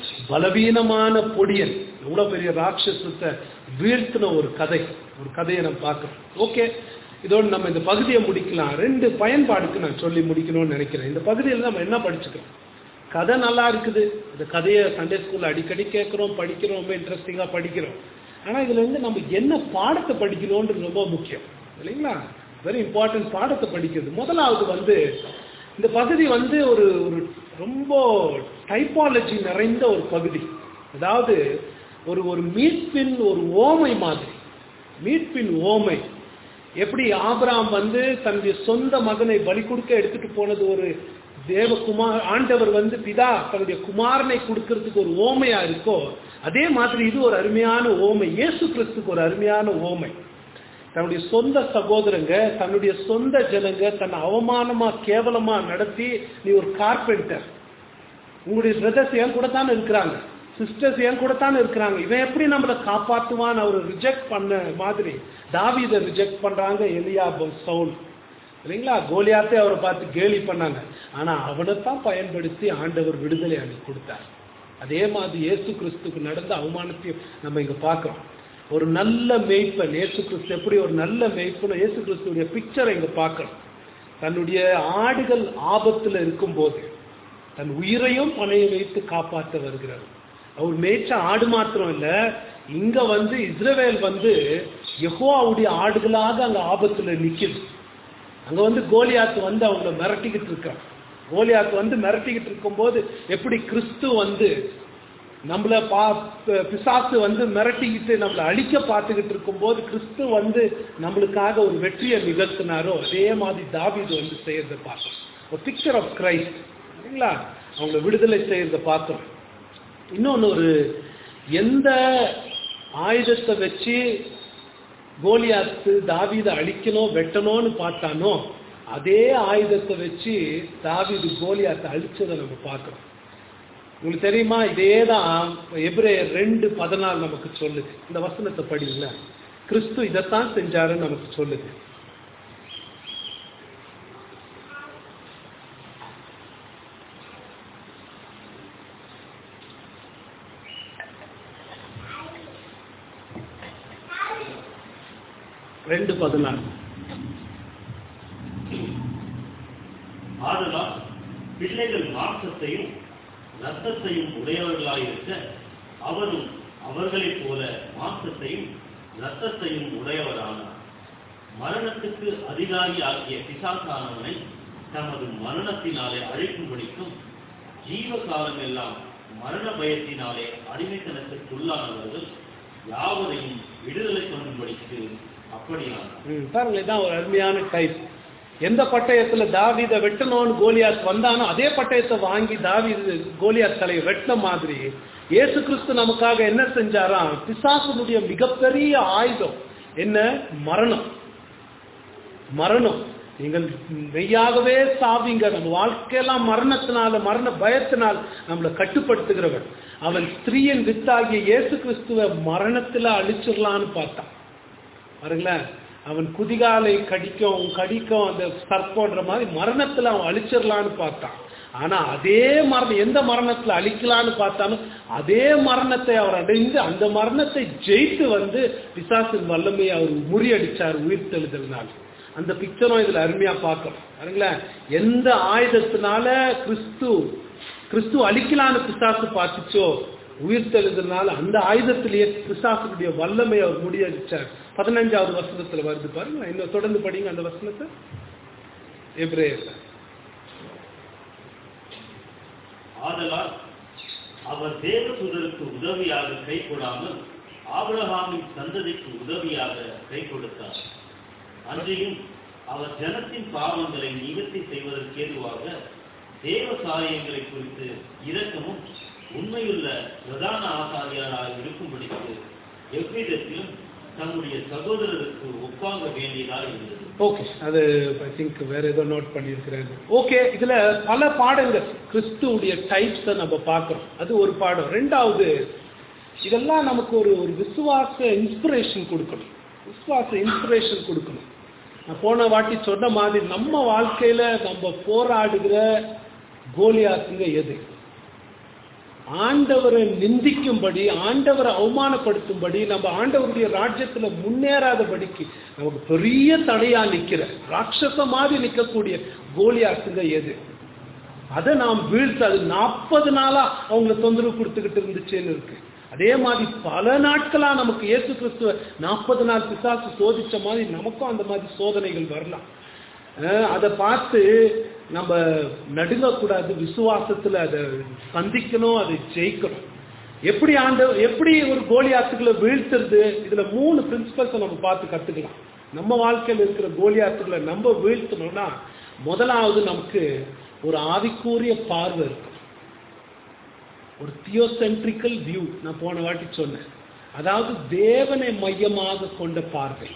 பலவீனமான பொடியன் எவ்வளோ பெரிய ராட்சசத்தை வீழ்த்தின ஒரு கதை ஒரு கதையை நம்ம பார்க்குறோம் ஓகே இதோடு நம்ம இந்த பகுதியை முடிக்கலாம் ரெண்டு பயன்பாடுக்கு நான் சொல்லி முடிக்கணும்னு நினைக்கிறேன் இந்த பகுதியில் நம்ம என்ன படிச்சுக்கிறோம் கதை நல்லா இருக்குது இந்த கதையை சண்டே ஸ்கூலில் அடிக்கடி கேட்குறோம் படிக்கிறோம் ரொம்ப இன்ட்ரெஸ்டிங்காக படிக்கிறோம் ஆனால் இதுல இருந்து நம்ம என்ன பாடத்தை படிக்கணும்ன்றது ரொம்ப முக்கியம் இல்லைங்களா வெரி இம்பார்ட்டன்ட் பாடத்தை படிக்கிறது முதலாவது வந்து இந்த பகுதி வந்து ஒரு ஒரு ரொம்ப டைப்பாலஜி நிறைந்த ஒரு பகுதி அதாவது ஒரு ஒரு மீட்பின் ஒரு ஓமை மாதிரி மீட்பின் ஓமை எப்படி ஆபிராம் வந்து தன்னுடைய சொந்த மகனை பலி கொடுக்க எடுத்துட்டு போனது ஒரு தேவகுமார் ஆண்டவர் வந்து பிதா தன்னுடைய குமாரனை கொடுக்கறதுக்கு ஒரு ஓமையா இருக்கோ அதே மாதிரி இது ஒரு அருமையான ஓமை இயேசு கிறிஸ்துக்கு ஒரு அருமையான ஓமை தன்னுடைய சொந்த சகோதரங்க தன்னுடைய சொந்த ஜனங்க தன்னை அவமானமா கேவலமா நடத்தி நீ ஒரு கார்பெண்டர் உங்களுடைய பிரதர்ஸ் என் கூட தானே இருக்கிறாங்க சிஸ்டர்ஸ் என் கூட தானே இருக்கிறாங்க இவன் எப்படி நம்மளை காப்பாற்றுவான் அவர் ரிஜெக்ட் பண்ண மாதிரி தாவிதை ரிஜெக்ட் பண்றாங்க எலியா சவுல் இல்லைங்களா கோலியாத்தே அவரை பார்த்து கேலி பண்ணாங்க ஆனா அவனைத்தான் பயன்படுத்தி ஆண்டவர் விடுதலை அன்னைக்கு கொடுத்தார் அதே மாதிரி இயேசு கிறிஸ்துக்கு நடந்த அவமானத்தையும் நம்ம இங்க பார்க்கிறோம் ஒரு நல்ல மெய்ப்பன் இயேசு கிறிஸ்து எப்படி ஒரு நல்ல மெய்ப்பன் இயேசு கிறிஸ்துடைய பிக்சரை இங்க பார்க்கிறோம் தன்னுடைய ஆடுகள் ஆபத்துல இருக்கும்போது தன் உயிரையும் பணைய வைத்து காப்பாற்ற வருகிறார் அவர் மேய்ச்ச ஆடு மாத்திரம் இல்ல இங்க வந்து இஸ்ரவேல் வந்து யெகோவாவுடைய ஆடுகளாக அங்க ஆபத்துல நிக்குது அங்க வந்து கோலியாத்து வந்து அவங்கள மிரட்டிக்கிட்டு இருக்கான் கோலியாத்து வந்து மிரட்டிக்கிட்டு இருக்கும்போது எப்படி கிறிஸ்து வந்து நம்மள பா பிசாசு வந்து மிரட்டிக்கிட்டு நம்மளை அழிக்க பார்த்துக்கிட்டு இருக்கும்போது கிறிஸ்து வந்து நம்மளுக்காக ஒரு வெற்றியை நிகழ்த்தினாரோ அதே மாதிரி தாவிது வந்து செய்யறதை பார்த்தோம் ஒரு பிக்சர் ஆஃப் கிரைஸ்ட் சரிங்களா அவங்கள விடுதலை செய்யறதை பார்த்தோம் இன்னொன்று ஒரு எந்த ஆயுதத்தை வச்சு கோலியாத்து தாவீதை அழிக்கணும் வெட்டணும்னு பார்த்தானோ அதே ஆயுதத்தை வச்சு தாவீது கோலியாத்தை அழிச்சதை நம்ம பார்க்கிறோம் உங்களுக்கு தெரியுமா இதே தான் எப்ரே ரெண்டு பதினாலு நமக்கு சொல்லுது இந்த வசனத்தை படிங்கள கிறிஸ்து இதைத்தான் செஞ்சாருன்னு நமக்கு சொல்லுது ரெண்டு பதினாலு ஆதலால் பிள்ளைகள் மாம்சத்தையும் ரத்தத்தையும் உடையவர்களாயிருக்க அவரும் அவர்களைப் போல மாம்சத்தையும் ரத்தத்தையும் உடையவரானார் மரணத்துக்கு அதிகாரி ஆகிய பிசாசானவனை தமது மரணத்தினாலே அழைக்கும்படிக்கும் ஜீவ காலம் எல்லாம் மரண பயத்தினாலே அடிமைத்தனத்திற்குள்ளானவர்கள் யாவரையும் விடுதலை பண்ணும்படிக்கு அப்படியானார் ம், பாருங்க இதான் ஒரு அருமையான டைப் எந்த பட்டயத்துல தாவீதை வெட்டணும்னு கோலியாத் வந்தானோ அதே பட்டயத்தை வாங்கி தாவீது கோலியாத் தலையை வெட்டின மாதிரி இயேசு கிறிஸ்து நமக்காக என்ன செஞ்சாராம் பிசாசனுடைய மிகப்பெரிய ஆயுதம் என்ன மரணம் மரணம் நீங்கள் மெய்யாகவே சாவிங்க நம்ம வாழ்க்கையெல்லாம் மரணத்தினால மரண பயத்தினால் நம்மளை கட்டுப்படுத்துகிறவன் அவன் ஸ்திரீயின் வித்தாகிய இயேசு கிறிஸ்துவ மரணத்துல அழிச்சிடலான்னு பார்த்தான் பாருங்களேன் அவன் குதிகாலை கடிக்கும் கடிக்கும் அந்த சர்ப்பன்ற மாதிரி மரணத்துல அவன் அழிச்சிடலான்னு பார்த்தான் ஆனா அதே மரணம் எந்த மரணத்துல அழிக்கலான்னு பார்த்தாலும் அதே மரணத்தை அவர் அடைந்து அந்த மரணத்தை ஜெயித்து வந்து பிசாசின் வல்லமையை அவர் முறியடிச்சார் உயிர் தெழுதல்னால் அந்த பிக்சரும் இதுல அருமையா பார்க்கணும் பாருங்களேன் எந்த ஆயுதத்தினால கிறிஸ்து கிறிஸ்து அழிக்கலான்னு பிசாசு பார்த்துச்சோ உயிர் தெழுதனால அந்த ஆயுதத்திலேயே பிசாசுடைய வல்லமை அவர் முறியடிச்சார் பதினஞ்சாவது வசனத்துல வருது பாருங்க இன்னும் தொடர்ந்து படிங்க அந்த வசனத்தை எப்ரேயர்ல ஆதலால் அவர் தேவதூதருக்கு உதவியாக கை கொடாமல் ஆபிரகாமின் சந்ததிக்கு உதவியாக கை கொடுத்தார் அன்றையும் அவர் ஜனத்தின் பாவங்களை நிவர்த்தி செய்வதற்கு ஏதுவாக தேவ காரியங்களை குறித்து இரக்கமும் உண்மையுள்ள பிரதான ஆசாரியாராக இருக்கும்படிக்கு எவ்விதத்திலும் தன்னுடைய சகோதரருக்கு ஒப்பாங்க வேண்டியதாக இருந்தது ஓகே அது ஐ திங்க் வேற ஏதோ நோட் பண்ணியிருக்கிறேன் ஓகே இதுல பல பாடங்கள் கிறிஸ்துவுடைய டைப்ஸை நம்ம பார்க்கிறோம் அது ஒரு பாடம் ரெண்டாவது இதெல்லாம் நமக்கு ஒரு ஒரு விசுவாச இன்ஸ்பிரேஷன் கொடுக்கணும் விசுவாச இன்ஸ்பிரேஷன் கொடுக்கணும் நான் போன வாட்டி சொன்ன மாதிரி நம்ம வாழ்க்கையில நம்ம போராடுகிற கோலியாத்துங்க எது ஆண்டவரை நிந்திக்கும்படி ஆண்டவரை அவமானப்படுத்தும்படி நம்ம ஆண்டவருடைய ராஜ்யத்துல முன்னேறாதபடிக்கு நமக்கு பெரிய தடையா நிக்கிற ராட்சச மாதிரி நிக்கக்கூடிய கோலியாத்துங்க எது அதை நாம் வீழ்த்து அது நாற்பது நாளா அவங்களை தொந்தரவு கொடுத்துக்கிட்டு இருந்துச்சுன்னு இருக்கு அதே மாதிரி பல நாட்களா நமக்கு இயேசு கிறிஸ்துவ நாற்பது நாள் பிசாசு சோதிச்ச மாதிரி நமக்கும் அந்த மாதிரி சோதனைகள் வரலாம் அஹ் அதை பார்த்து நம்ம நடுங்கக்கூடாது விசுவாசத்துல அதை சந்திக்கணும் அதை ஜெயிக்கணும் எப்படி ஆண்ட எப்படி ஒரு கோலியாத்துக்களை வீழ்த்துறது இதுல மூணு பிரின்சிபல்ஸை நம்ம பார்த்து கத்துக்கலாம் நம்ம வாழ்க்கையில் இருக்கிற கோலியாத்துக்களை நம்ம வீழ்த்தணும்னா முதலாவது நமக்கு ஒரு ஆவிக்கூறிய பார்வை இருக்கும் ஒரு தியோசென்ட்ரிக்கல் வியூ நான் போன வாட்டி சொன்னேன் அதாவது தேவனை மையமாக கொண்ட பார்வை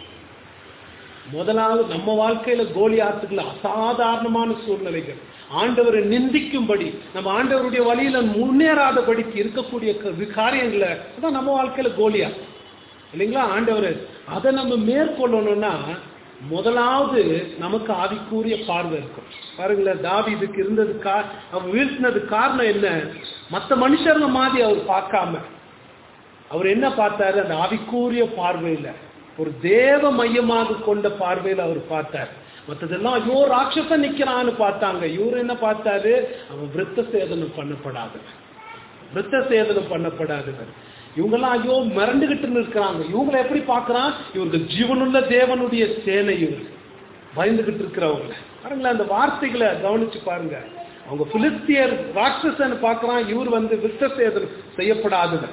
முதலாவது நம்ம வாழ்க்கையில கோலி ஆத்துக்கள் அசாதாரணமான சூழ்நிலைகள் ஆண்டவரை நிந்திக்கும்படி நம்ம ஆண்டவருடைய வழியில முன்னேறாதபடிக்கு இருக்கக்கூடிய க- காரியங்களை அதான் நம்ம வாழ்க்கையில கோலியா இல்லைங்களா ஆண்டவர் அதை நம்ம மேற்கொள்ளணும்னா முதலாவது நமக்கு ஆவிக்கூறிய பார்வை இருக்கும் பாருங்களேன் தாவீதுக்கு இருந்தது கா அவர் வீழ்த்தினது காரணம் என்ன மற்ற மனுஷர்ல மாதிரி அவர் பார்க்காம அவர் என்ன பார்த்தாரு அந்த ஆவிக்கூறிய பார்வையில ஒரு தேவ மையமாக கொண்ட பார்வையில அவர் பார்த்தார் மற்றதெல்லாம் ஐயோ ராட்சசன் நிக்கிறான்னு பார்த்தாங்க இவர் என்ன பார்த்தாரு அவன் விருத்த சேதனம் பண்ணப்படாதவன் விருத்த சேதனம் பண்ணப்படாதவன் இவங்கெல்லாம் ஐயோ மிரண்டுகிட்டு இருக்கிறாங்க இவங்களை எப்படி பார்க்கறான் இவர்கள் ஜீவனுள்ள தேவனுடைய சேனை இவர் பயந்துகிட்டு இருக்கிறவங்க பாருங்களேன் அந்த வார்த்தைகளை கவனிச்சு பாருங்க அவங்க பிலிஸ்தியர் ராட்சசன் பார்க்கறான் இவர் வந்து விருத்த சேதனம் செய்யப்படாதவன்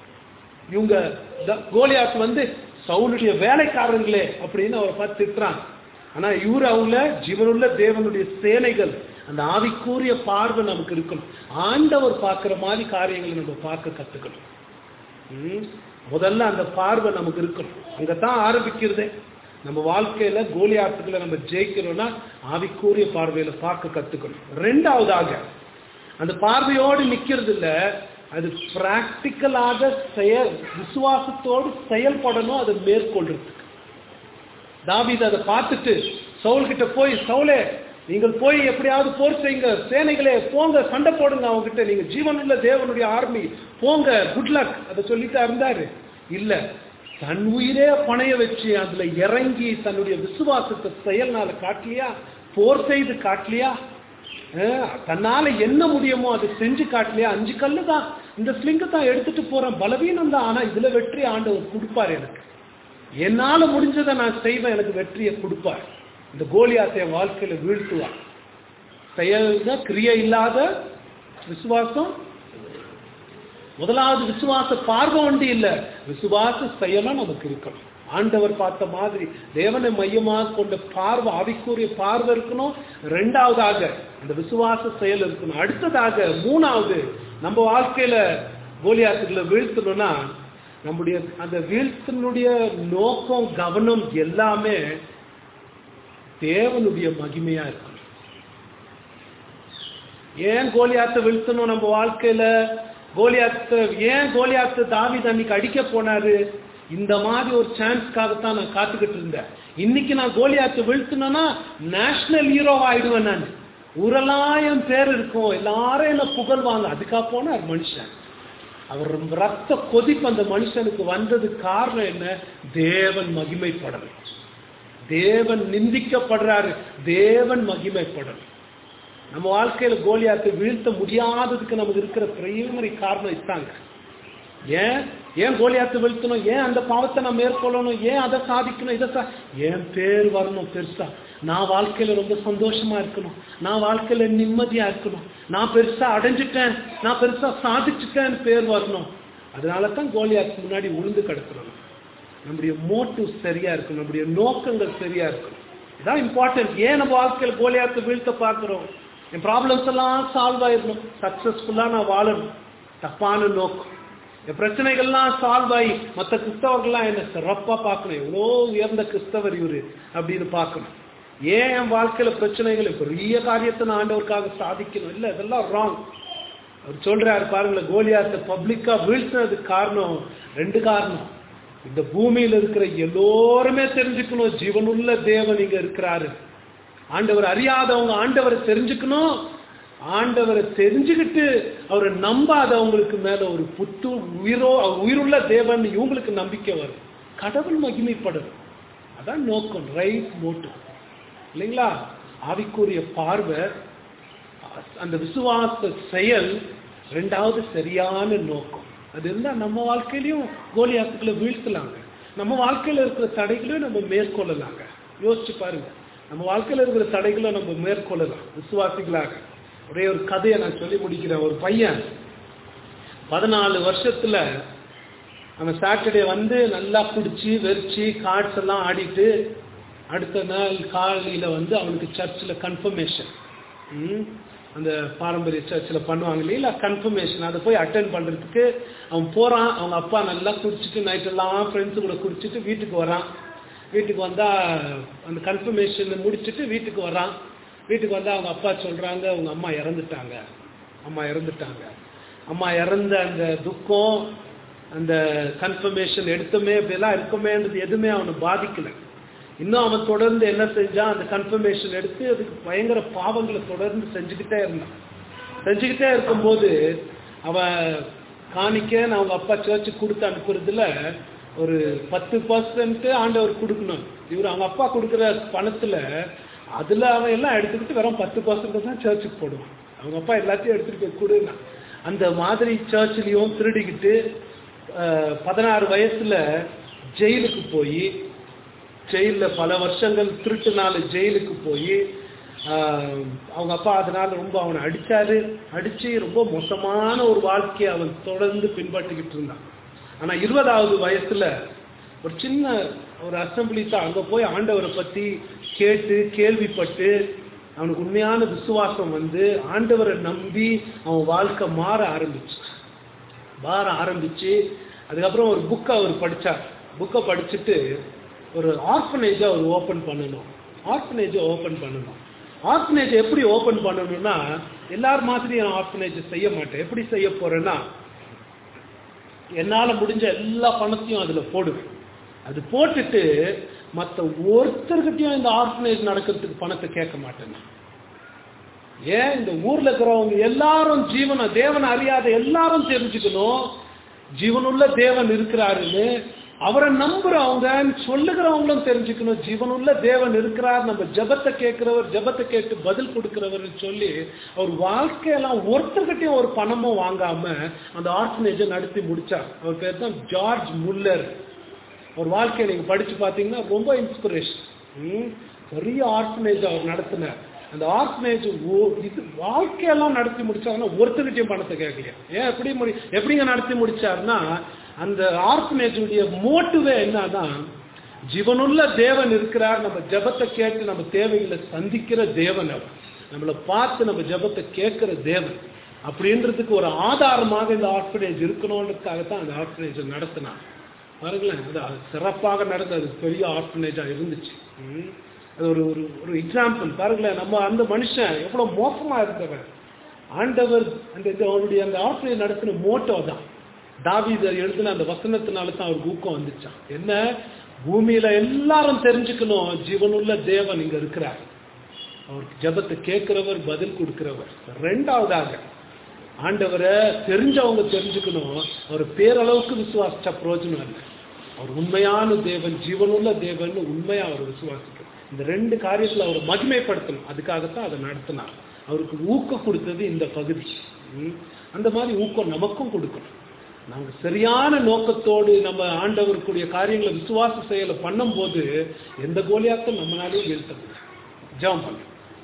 இவங்க த- கோலியாத் வந்து சவுலுடைய வேலைக்காரங்களே அப்படின்னு அவரை பார்த்து திட்டுறாங்க ஆனா இவர் அவங்கள ஜீவனுள்ள தேவனுடைய சேனைகள் அந்த ஆவிக்கூறிய பார்வை நமக்கு இருக்கணும் ஆண்டவர் பார்க்கிற மாதிரி காரியங்களை நம்ம பார்க்க கத்துக்கணும் ம்? முதல்ல அந்த பார்வை நமக்கு இருக்கணும் அங்கதான் ஆரம்பிக்கிறதே நம்ம வாழ்க்கையில கோலியாத்துக்களை நம்ம ஜெயிக்கணும்னா ஆவிக்கூறிய பார்வையில பார்க்க கத்துக்கணும் ரெண்டாவதாக அந்த பார்வையோடு நிக்கிறது இல்ல அது பிராக்டிக்கலாக செயல் விசுவாசத்தோடு செயல்படணும் அதை மேற்கொள்றதுக்கு தாவீது அதை பார்த்துட்டு சவுல் கிட்ட போய் சவுலே நீங்கள் போய் எப்படியாவது போர் செய்யுங்க சேனைகளே போங்க சண்டை போடுங்க அவங்க கிட்ட நீங்க ஜீவனுள்ள தேவனுடைய ஆர்மி போங்க குட் லக் அதை சொல்லிட்டு இருந்தாரு இல்ல தன் உயிரே பணைய வச்சு அதுல இறங்கி தன்னுடைய விசுவாசத்தை செயல்னால காட்டலையா போர் செய்து காட்டலையா அஹ், தன்னால என்ன முடியுமோ அதை செஞ்சு காட்டலையா அஞ்சு கல்லு தான் இந்த ஸ்லிங்க தான் எடுத்துட்டு போறேன் பலவீனம் தான் ஆனா இதுல வெற்றி ஆண்டவர் கொடுப்பார் எனக்கு என்னால முடிஞ்சதை நான் செய்வேன் எனக்கு வெற்றியை கொடுப்பார் இந்த கோலியாத்தை என் வாழ்க்கையில வீழ்த்துவார் செயல்னா கிரியை இல்லாத விசுவாசம் முதலாவது விசுவாச பார்வை ஒண்டி இல்ல விசுவாச செயலும் நமக்கு இருக்கணும் ஆண்டவர் பார்த்த மாதிரி தேவனை மையமாக கொண்ட பார்வை ஆவிக்குரிய பார்வை இருக்கணும் ரெண்டாவதாக அந்த விசுவாச செயல் இருக்கணும் அடுத்ததாக மூணாவது நம்ம வாழ்க்கையில கோலியாத்துக்களை வீழ்த்தணும்னா நம்முடைய அந்த வீழ்த்தினுடைய நோக்கம் கவனம் எல்லாமே தேவனுடைய மகிமையா இருக்கணும் ஏன் கோலியாத்தை வீழ்த்தணும் நம்ம வாழ்க்கையில கோலியாத்த ஏன் கோலியாத்த தாவித அன்னைக்கு அடிக்க போனாரு இந்த மாதிரி ஒரு சான்ஸ்க்காகத்தான் நான் காத்துக்கிட்டு இருந்தேன் இன்னைக்கு நான் கோலியாத்தை வீழ்த்தணும்னா நேஷனல் ஹீரோ ஆயிடுவேன் நான் ஊரெல்லாம் என் பேர் இருக்கும் எல்லாரும் என்ன புகழ்வாங்க அதுக்காக போனார் மனுஷன் அவர் ரத்த கொதிப்பு அந்த மனுஷனுக்கு வந்தது காரணம் என்ன தேவன் மகிமைப்படணும் தேவன் நிந்திக்கப்படுறாரு தேவன் மகிமைப்படணும் நம்ம வாழ்க்கையில கோலியாத்தை வீழ்த்த முடியாததுக்கு நமக்கு இருக்கிற பிரைமரி காரணம் இதாங்க ஏன் ஏன் கோலியாத்தை வீழ்த்தணும் ஏன் அந்த பாவத்தை நான் மேற்கொள்ளணும் ஏன் அதை சாதிக்கணும் இதை சா ஏன் பேர் வரணும் பெருசா நான் வாழ்க்கையில ரொம்ப சந்தோஷமா இருக்கணும் நான் வாழ்க்கையில நிம்மதியா இருக்கணும் நான் பெருசா அடைஞ்சிட்டேன் நான் பெருசா சாதிச்சுட்டேன்னு பேர் வரணும் அதனால தான் கோலியாத்துக்கு முன்னாடி உளுந்து கிடக்கணும் நம்முடைய மோட்டிவ் சரியா இருக்கணும் நம்முடைய நோக்கங்கள் சரியா இருக்கணும் இதான் இம்பார்ட்டன்ட் ஏன் நம்ம வாழ்க்கையில கோலியாத்தை வீழ்த்த பார்க்கிறோம் என் ப்ராப்ளம்ஸ் எல்லாம் சால்வ் ஆயிடணும் சக்சஸ்ஃபுல்லா நான் வாழணும் தப்பான நோக்கம் என் பிரச்சனைகள்லாம் சால்வ் ஆகி மற்ற கிறிஸ்தவர்கள்லாம் என்ன சிறப்பா பார்க்கணும் எவ்வளோ உயர்ந்த கிறிஸ்தவர் இவரு அப்படின்னு பார்க்கணும் ஏன் என் வாழ்க்கையில பிரச்சனைகள் பெரிய காரியத்தை நான் ஆண்டவருக்காக சாதிக்கணும் இல்லை இதெல்லாம் ராங் அவர் சொல்றாரு பாருங்களேன் கோலியாத்தை பப்ளிக்கா வீழ்த்தினதுக்கு காரணம் ரெண்டு காரணம் இந்த பூமியில இருக்கிற எல்லோருமே தெரிஞ்சுக்கணும் ஜீவனுள்ள தேவன் இங்க இருக்கிறாரு ஆண்டவர் அறியாதவங்க ஆண்டவரை தெரிஞ்சுக்கணும் ஆண்டவரை தெரிஞ்சுக்கிட்டு அவரை நம்பாதவங்களுக்கு மேல ஒரு புத்து உயிரோ உயிருள்ள தேவன் இவங்களுக்கு நம்பிக்கை வரும் கடவுள் மகிமைப்படும் அதான் நோக்கம் ரைட் மோட்டிவ் இல்லைங்களா ஆவிக்குரிய பார்வை அந்த விசுவாச செயல் ரெண்டாவது சரியான நோக்கம் அது இருந்தா நம்ம வாழ்க்கையிலையும் கோலியாத்துக்களை வீழ்த்தலாங்க நம்ம வாழ்க்கையில இருக்கிற தடைகளையும் நம்ம மேற்கொள்ளலாங்க யோசிச்சு பாருங்க நம்ம வாழ்க்கையில இருக்கிற தடைகளை நம்ம மேற்கொள்ளலாம் விசுவாசிகளாக ஒரே ஒரு கதையை நான் சொல்லி முடிக்கிறேன் ஒரு பையன் பதினாலு வருஷத்துல அவன் சாட்டர்டே வந்து நல்லா குடிச்சு வெறிச்சு கார்ட்ஸ் எல்லாம் ஆடிட்டு அடுத்த நாள் காலையில வந்து அவனுக்கு சர்ச்சில் கன்ஃபர்மேஷன் அந்த பாரம்பரிய சர்ச்சில் பண்ணுவாங்க இல்லையா கன்ஃபர்மேஷன் அதை போய் அட்டன் பண்ணுறதுக்கு அவன் போகிறான் அவங்க அப்பா நல்லா குடிச்சிட்டு நைட்டெல்லாம் ஃப்ரெண்ட்ஸு கூட குடிச்சிட்டு வீட்டுக்கு வரான் வீட்டுக்கு வந்தால் அந்த கன்ஃபர்மேஷன் முடிச்சுட்டு வீட்டுக்கு வரான் வீட்டுக்கு வந்தால் அவங்க அப்பா சொல்கிறாங்க அவங்க அம்மா இறந்துட்டாங்க அம்மா இறந்துட்டாங்க அம்மா இறந்த அந்த துக்கம் அந்த கன்ஃபர்மேஷன் எடுத்தோமே இப்படிலாம் இருக்குமேன்றது எதுவுமே அவனை பாதிக்கலை இன்னும் அவன் தொடர்ந்து என்ன செஞ்சான் அந்த கன்ஃபர்மேஷன் எடுத்து அதுக்கு பயங்கர பாவங்களை தொடர்ந்து செஞ்சுக்கிட்டே இருந்தான் செஞ்சுக்கிட்டே இருக்கும்போது அவன் காணிக்க அவங்க அப்பா சர்ச்சுக்கு கொடுத்து அனுப்புறதுல ஒரு பத்து பர்சன்ட் ஆண்டவர் கொடுக்கணும் இவர் அவங்க அப்பா கொடுக்குற பணத்துல அதுல அவன் எல்லாம் எடுத்துக்கிட்டு வெறும் பத்து பர்சன்ட் தான் சர்ச்சுக்கு போடுவான் அவங்க அப்பா எல்லாத்தையும் எடுத்துட்டு போய் கொடுனா அந்த மாதிரி சர்ச்லயும் திருடிக்கிட்டு பதினாறு வயசுல ஜெயிலுக்கு போய் ஜெயிலில் பல வருஷங்கள் திருட்டுனால ஜெயிலுக்கு போய் அவங்க அப்பா அதனால ரொம்ப அவனை அடிச்சாரு அடிச்சு ரொம்ப மோசமான ஒரு வாழ்க்கையை அவன் தொடர்ந்து பின்பற்றிக்கிட்டு இருந்தான் ஆனா இருபதாவது வயசுல ஒரு சின்ன ஒரு அசம்பிளி தான் அங்க போய் ஆண்டவரை பத்தி கேட்டு கேள்விப்பட்டு அவனுக்கு உண்மையான விசுவாசம் வந்து ஆண்டவரை நம்பி அவன் வாழ்க்கை மாற ஆரம்பிச்சு மாற ஆரம்பிச்சு அதுக்கப்புறம் ஒரு புக்கை அவர் படிச்சார் புக்கை படிச்சுட்டு ஒரு ஆர்ஃபனேஜை அவர் ஓப்பன் பண்ணணும் ஆர்ஃபனேஜை ஓப்பன் பண்ணணும் ஆர்ஃபனேஜ் எப்படி ஓப்பன் பண்ணணும்னா எல்லார் மாதிரி நான் ஆர்ஃபனேஜ் செய்ய மாட்டேன் எப்படி செய்ய போறேன்னா என்னால் முடிஞ்ச எல்லா பணத்தையும் அதில் போடுவேன் அது போட்டுட்டு மற்ற ஒருத்தர்கிட்டையும் இந்த ஆர்ஃபனேஜ் நடக்கிறதுக்கு பணத்தை கேட்க மாட்டேன் ஏன் இந்த ஊர்ல இருக்கிறவங்க எல்லாரும் ஜீவன தேவனை அறியாத எல்லாரும் தெரிஞ்சுக்கணும் ஜீவனுள்ள தேவன் இருக்கிறாருன்னு அவரை நம்புறவங்க சொல்லுகிறவங்களும் தெரிஞ்சுக்கணும் ஜீவனுள்ள தேவன் இருக்கிறார் நம்ம ஜபத்தை கேட்கிறவர் ஜபத்தை கேட்டு பதில் கொடுக்கிறவர் சொல்லி அவர் வாழ்க்கையெல்லாம் ஒருத்தர்கிட்டையும் ஒரு பணமும் வாங்காம அந்த ஆர்ஃபனேஜை நடத்தி முடிச்சார் அவர் பேர் தான் ஜார்ஜ் முல்லர் அவர் வாழ்க்கையை நீங்க படிச்சு பார்த்தீங்கன்னா ரொம்ப இன்ஸ்பிரேஷன் பெரிய ஆர்ஃபனேஜ் அவர் நடத்தினார் அந்த ஆர்ஃபனேஜ் இது வாழ்க்கையெல்லாம் நடத்தி முடிச்சாருன்னா ஒருத்தர்கிட்டையும் பணத்தை கேட்கலையா ஏன் எப்படி முடி எப்படிங்க நடத்தி முடிச்சாருன்னா அந்த ஆர்ஃபனேஜுடைய மோட்டிவே என்னன்னா ஜீவனுள்ள தேவன் இருக்கிறார் நம்ம ஜபத்தை கேட்டு நம்ம தேவைகளை சந்திக்கிற தேவன் அவர் நம்மளை பார்த்து நம்ம ஜபத்தை கேட்கிற தேவன் அப்படின்றதுக்கு ஒரு ஆதாரமாக இந்த ஆர்ஃபனேஜ் இருக்கணுன்றதுக்காகத்தான் அந்த ஆர்ஃபனேஜை நடத்தினார் பாருங்களேன் அது சிறப்பாக நடந்த அது பெரிய ஆர்ஃபனேஜா இருந்துச்சு அது ஒரு ஒரு ஒரு எக்ஸாம்பிள் பாருங்களேன் நம்ம அந்த மனுஷன் எவ்வளவு மோசமா இருந்தவன் ஆண்டவர் அந்த இது அவருடைய அந்த ஆசிரியை நடத்தின மோட்டோ தான் தாவீதர் எழுதின அந்த வசனத்தினால தான் அவருக்கு ஊக்கம் வந்துச்சான் என்ன பூமியில எல்லாரும் தெரிஞ்சுக்கணும் ஜீவனுள்ள தேவன் இங்க இருக்கிறார் அவருக்கு ஜெபத்தை கேட்கிறவர் பதில் கொடுக்கிறவர் ரெண்டாவதாக ஆண்டவரை தெரிஞ்சவங்க தெரிஞ்சுக்கணும் அவர் பேரளவுக்கு விசுவாசிச்ச பிரயோஜனம் இல்லை அவர் உண்மையான தேவன் ஜீவனுள்ள தேவன் உண்மையா அவர் விசுவாசிக்கணும் இந்த ரெண்டு காரியத்துல அவரை மகிமைப்படுத்தணும் அதுக்காகத்தான் அதை நடத்தினார் அவருக்கு ஊக்கம் கொடுத்தது இந்த பகுதி ம். அந்த மாதிரி ஊக்கம் நமக்கும் கொடுக்கணும் நாங்க சரியான நோக்கத்தோடு நம்ம ஆண்டவருக்குரிய காரியங்களை விசுவாச செயலை பண்ணும்போது எந்த கோலியாத்தையும் நம்மளாலேயும் வீழ்த்த முடியும் ஜெபம் பண்ணு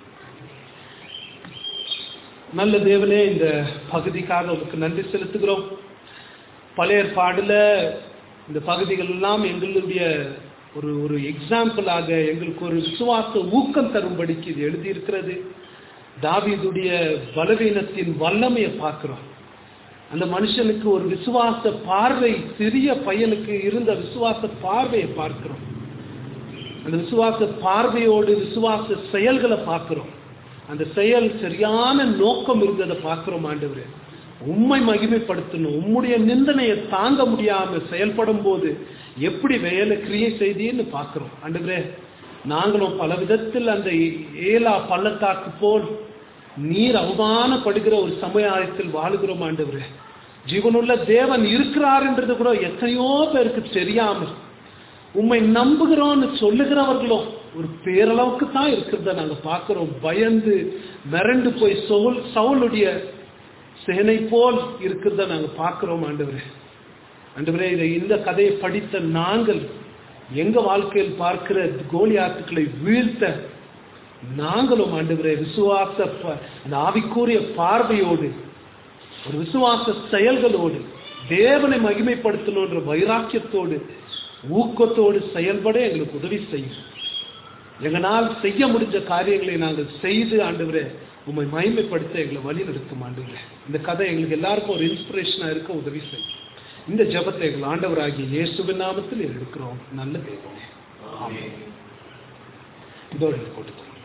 நல்ல தேவனே இந்த பகுதிக்காக உங்களுக்கு நன்றி செலுத்துகிறோம் பழைய ஏற்பாடுல இந்த பகுதிகள் எல்லாம் எங்களுடைய ஒரு ஒரு எக்ஸாம்பிளாக எங்களுக்கு ஒரு விசுவாச ஊக்கம் தரும்படிக்கு இது எழுதியிருக்கிறது தாவீதுடைய பலவீனத்தின் வல்லமையை பார்க்கிறோம் அந்த மனுஷனுக்கு ஒரு விசுவாச பார்வை சிறிய பையனுக்கு இருந்த விசுவாச பார்வையை பார்க்கிறோம் அந்த விசுவாச பார்வையோடு விசுவாச செயல்களை பார்க்கிறோம் அந்த செயல் சரியான நோக்கம் இருந்ததை பார்க்கிறோம் ஆண்டவரே உண்மை மகிமைப்படுத்தணும் உம்முடைய நிந்தனையை தாங்க முடியாம செயல்படும் போது எப்படி வேலை கிரியை செய்தின்னு பார்க்கிறோம் ஆண்டவரே நாங்களும் பல விதத்தில் அந்த ஏலா பள்ளத்தாக்கு போல் நீர் அவமானப்படுகிற ஒரு சமுதாயத்தில் வாழுகிறோம் ஆண்டவரே ஜீவனுள்ள தேவன் இருக்கிறார்ன்றது கூட எத்தனையோ பேருக்கு தெரியாமல் உம்மை நம்புகிறோம்னு சொல்லுகிறவர்களும் ஒரு பேரளவுக்கு தான் இருக்கிறத நாங்க பார்க்கிறோம் பயந்து மிரண்டு போய் சவுல் சவுளுடைய சேனை போல் இருக்கிறத நாங்க பார்க்கிறோம் ஆண்டவரே ஆண்டவரே இதை இந்த கதையை படித்த நாங்கள் எங்க வாழ்க்கையில் பார்க்கிற கோலியாத்துக்களை வீழ்த்த நாங்களும் ஆண்டவரே விசுவாச ப- அந்த ஆவிக்குரிய பார்வையோடு ஒரு விசுவாச செயல்களோடு தேவனை மகிமைப்படுத்தணுன்ற வைராக்கியத்தோடு ஊக்கத்தோடு செயல்பட எங்களுக்கு உதவி செய்யும் எங்களால் செய்ய முடிஞ்ச காரியங்களை நாங்கள் செய்து ஆண்டவரே உம்மை மகிமைப்படுத்த எங்களை வழி நடத்தும் ஆண்டவரே இந்த கதை எங்களுக்கு எல்லாருக்கும் ஒரு இன்ஸ்பிரேஷனா இருக்க உதவி செய்யும் இந்த ஜெபத்தை எங்கள் ஆண்டவராகிய இயேசுவின் நாமத்தில் எடுக்கிறோம் நல்ல தேவனே ஆமென் இதோடு கொடுத்தோம்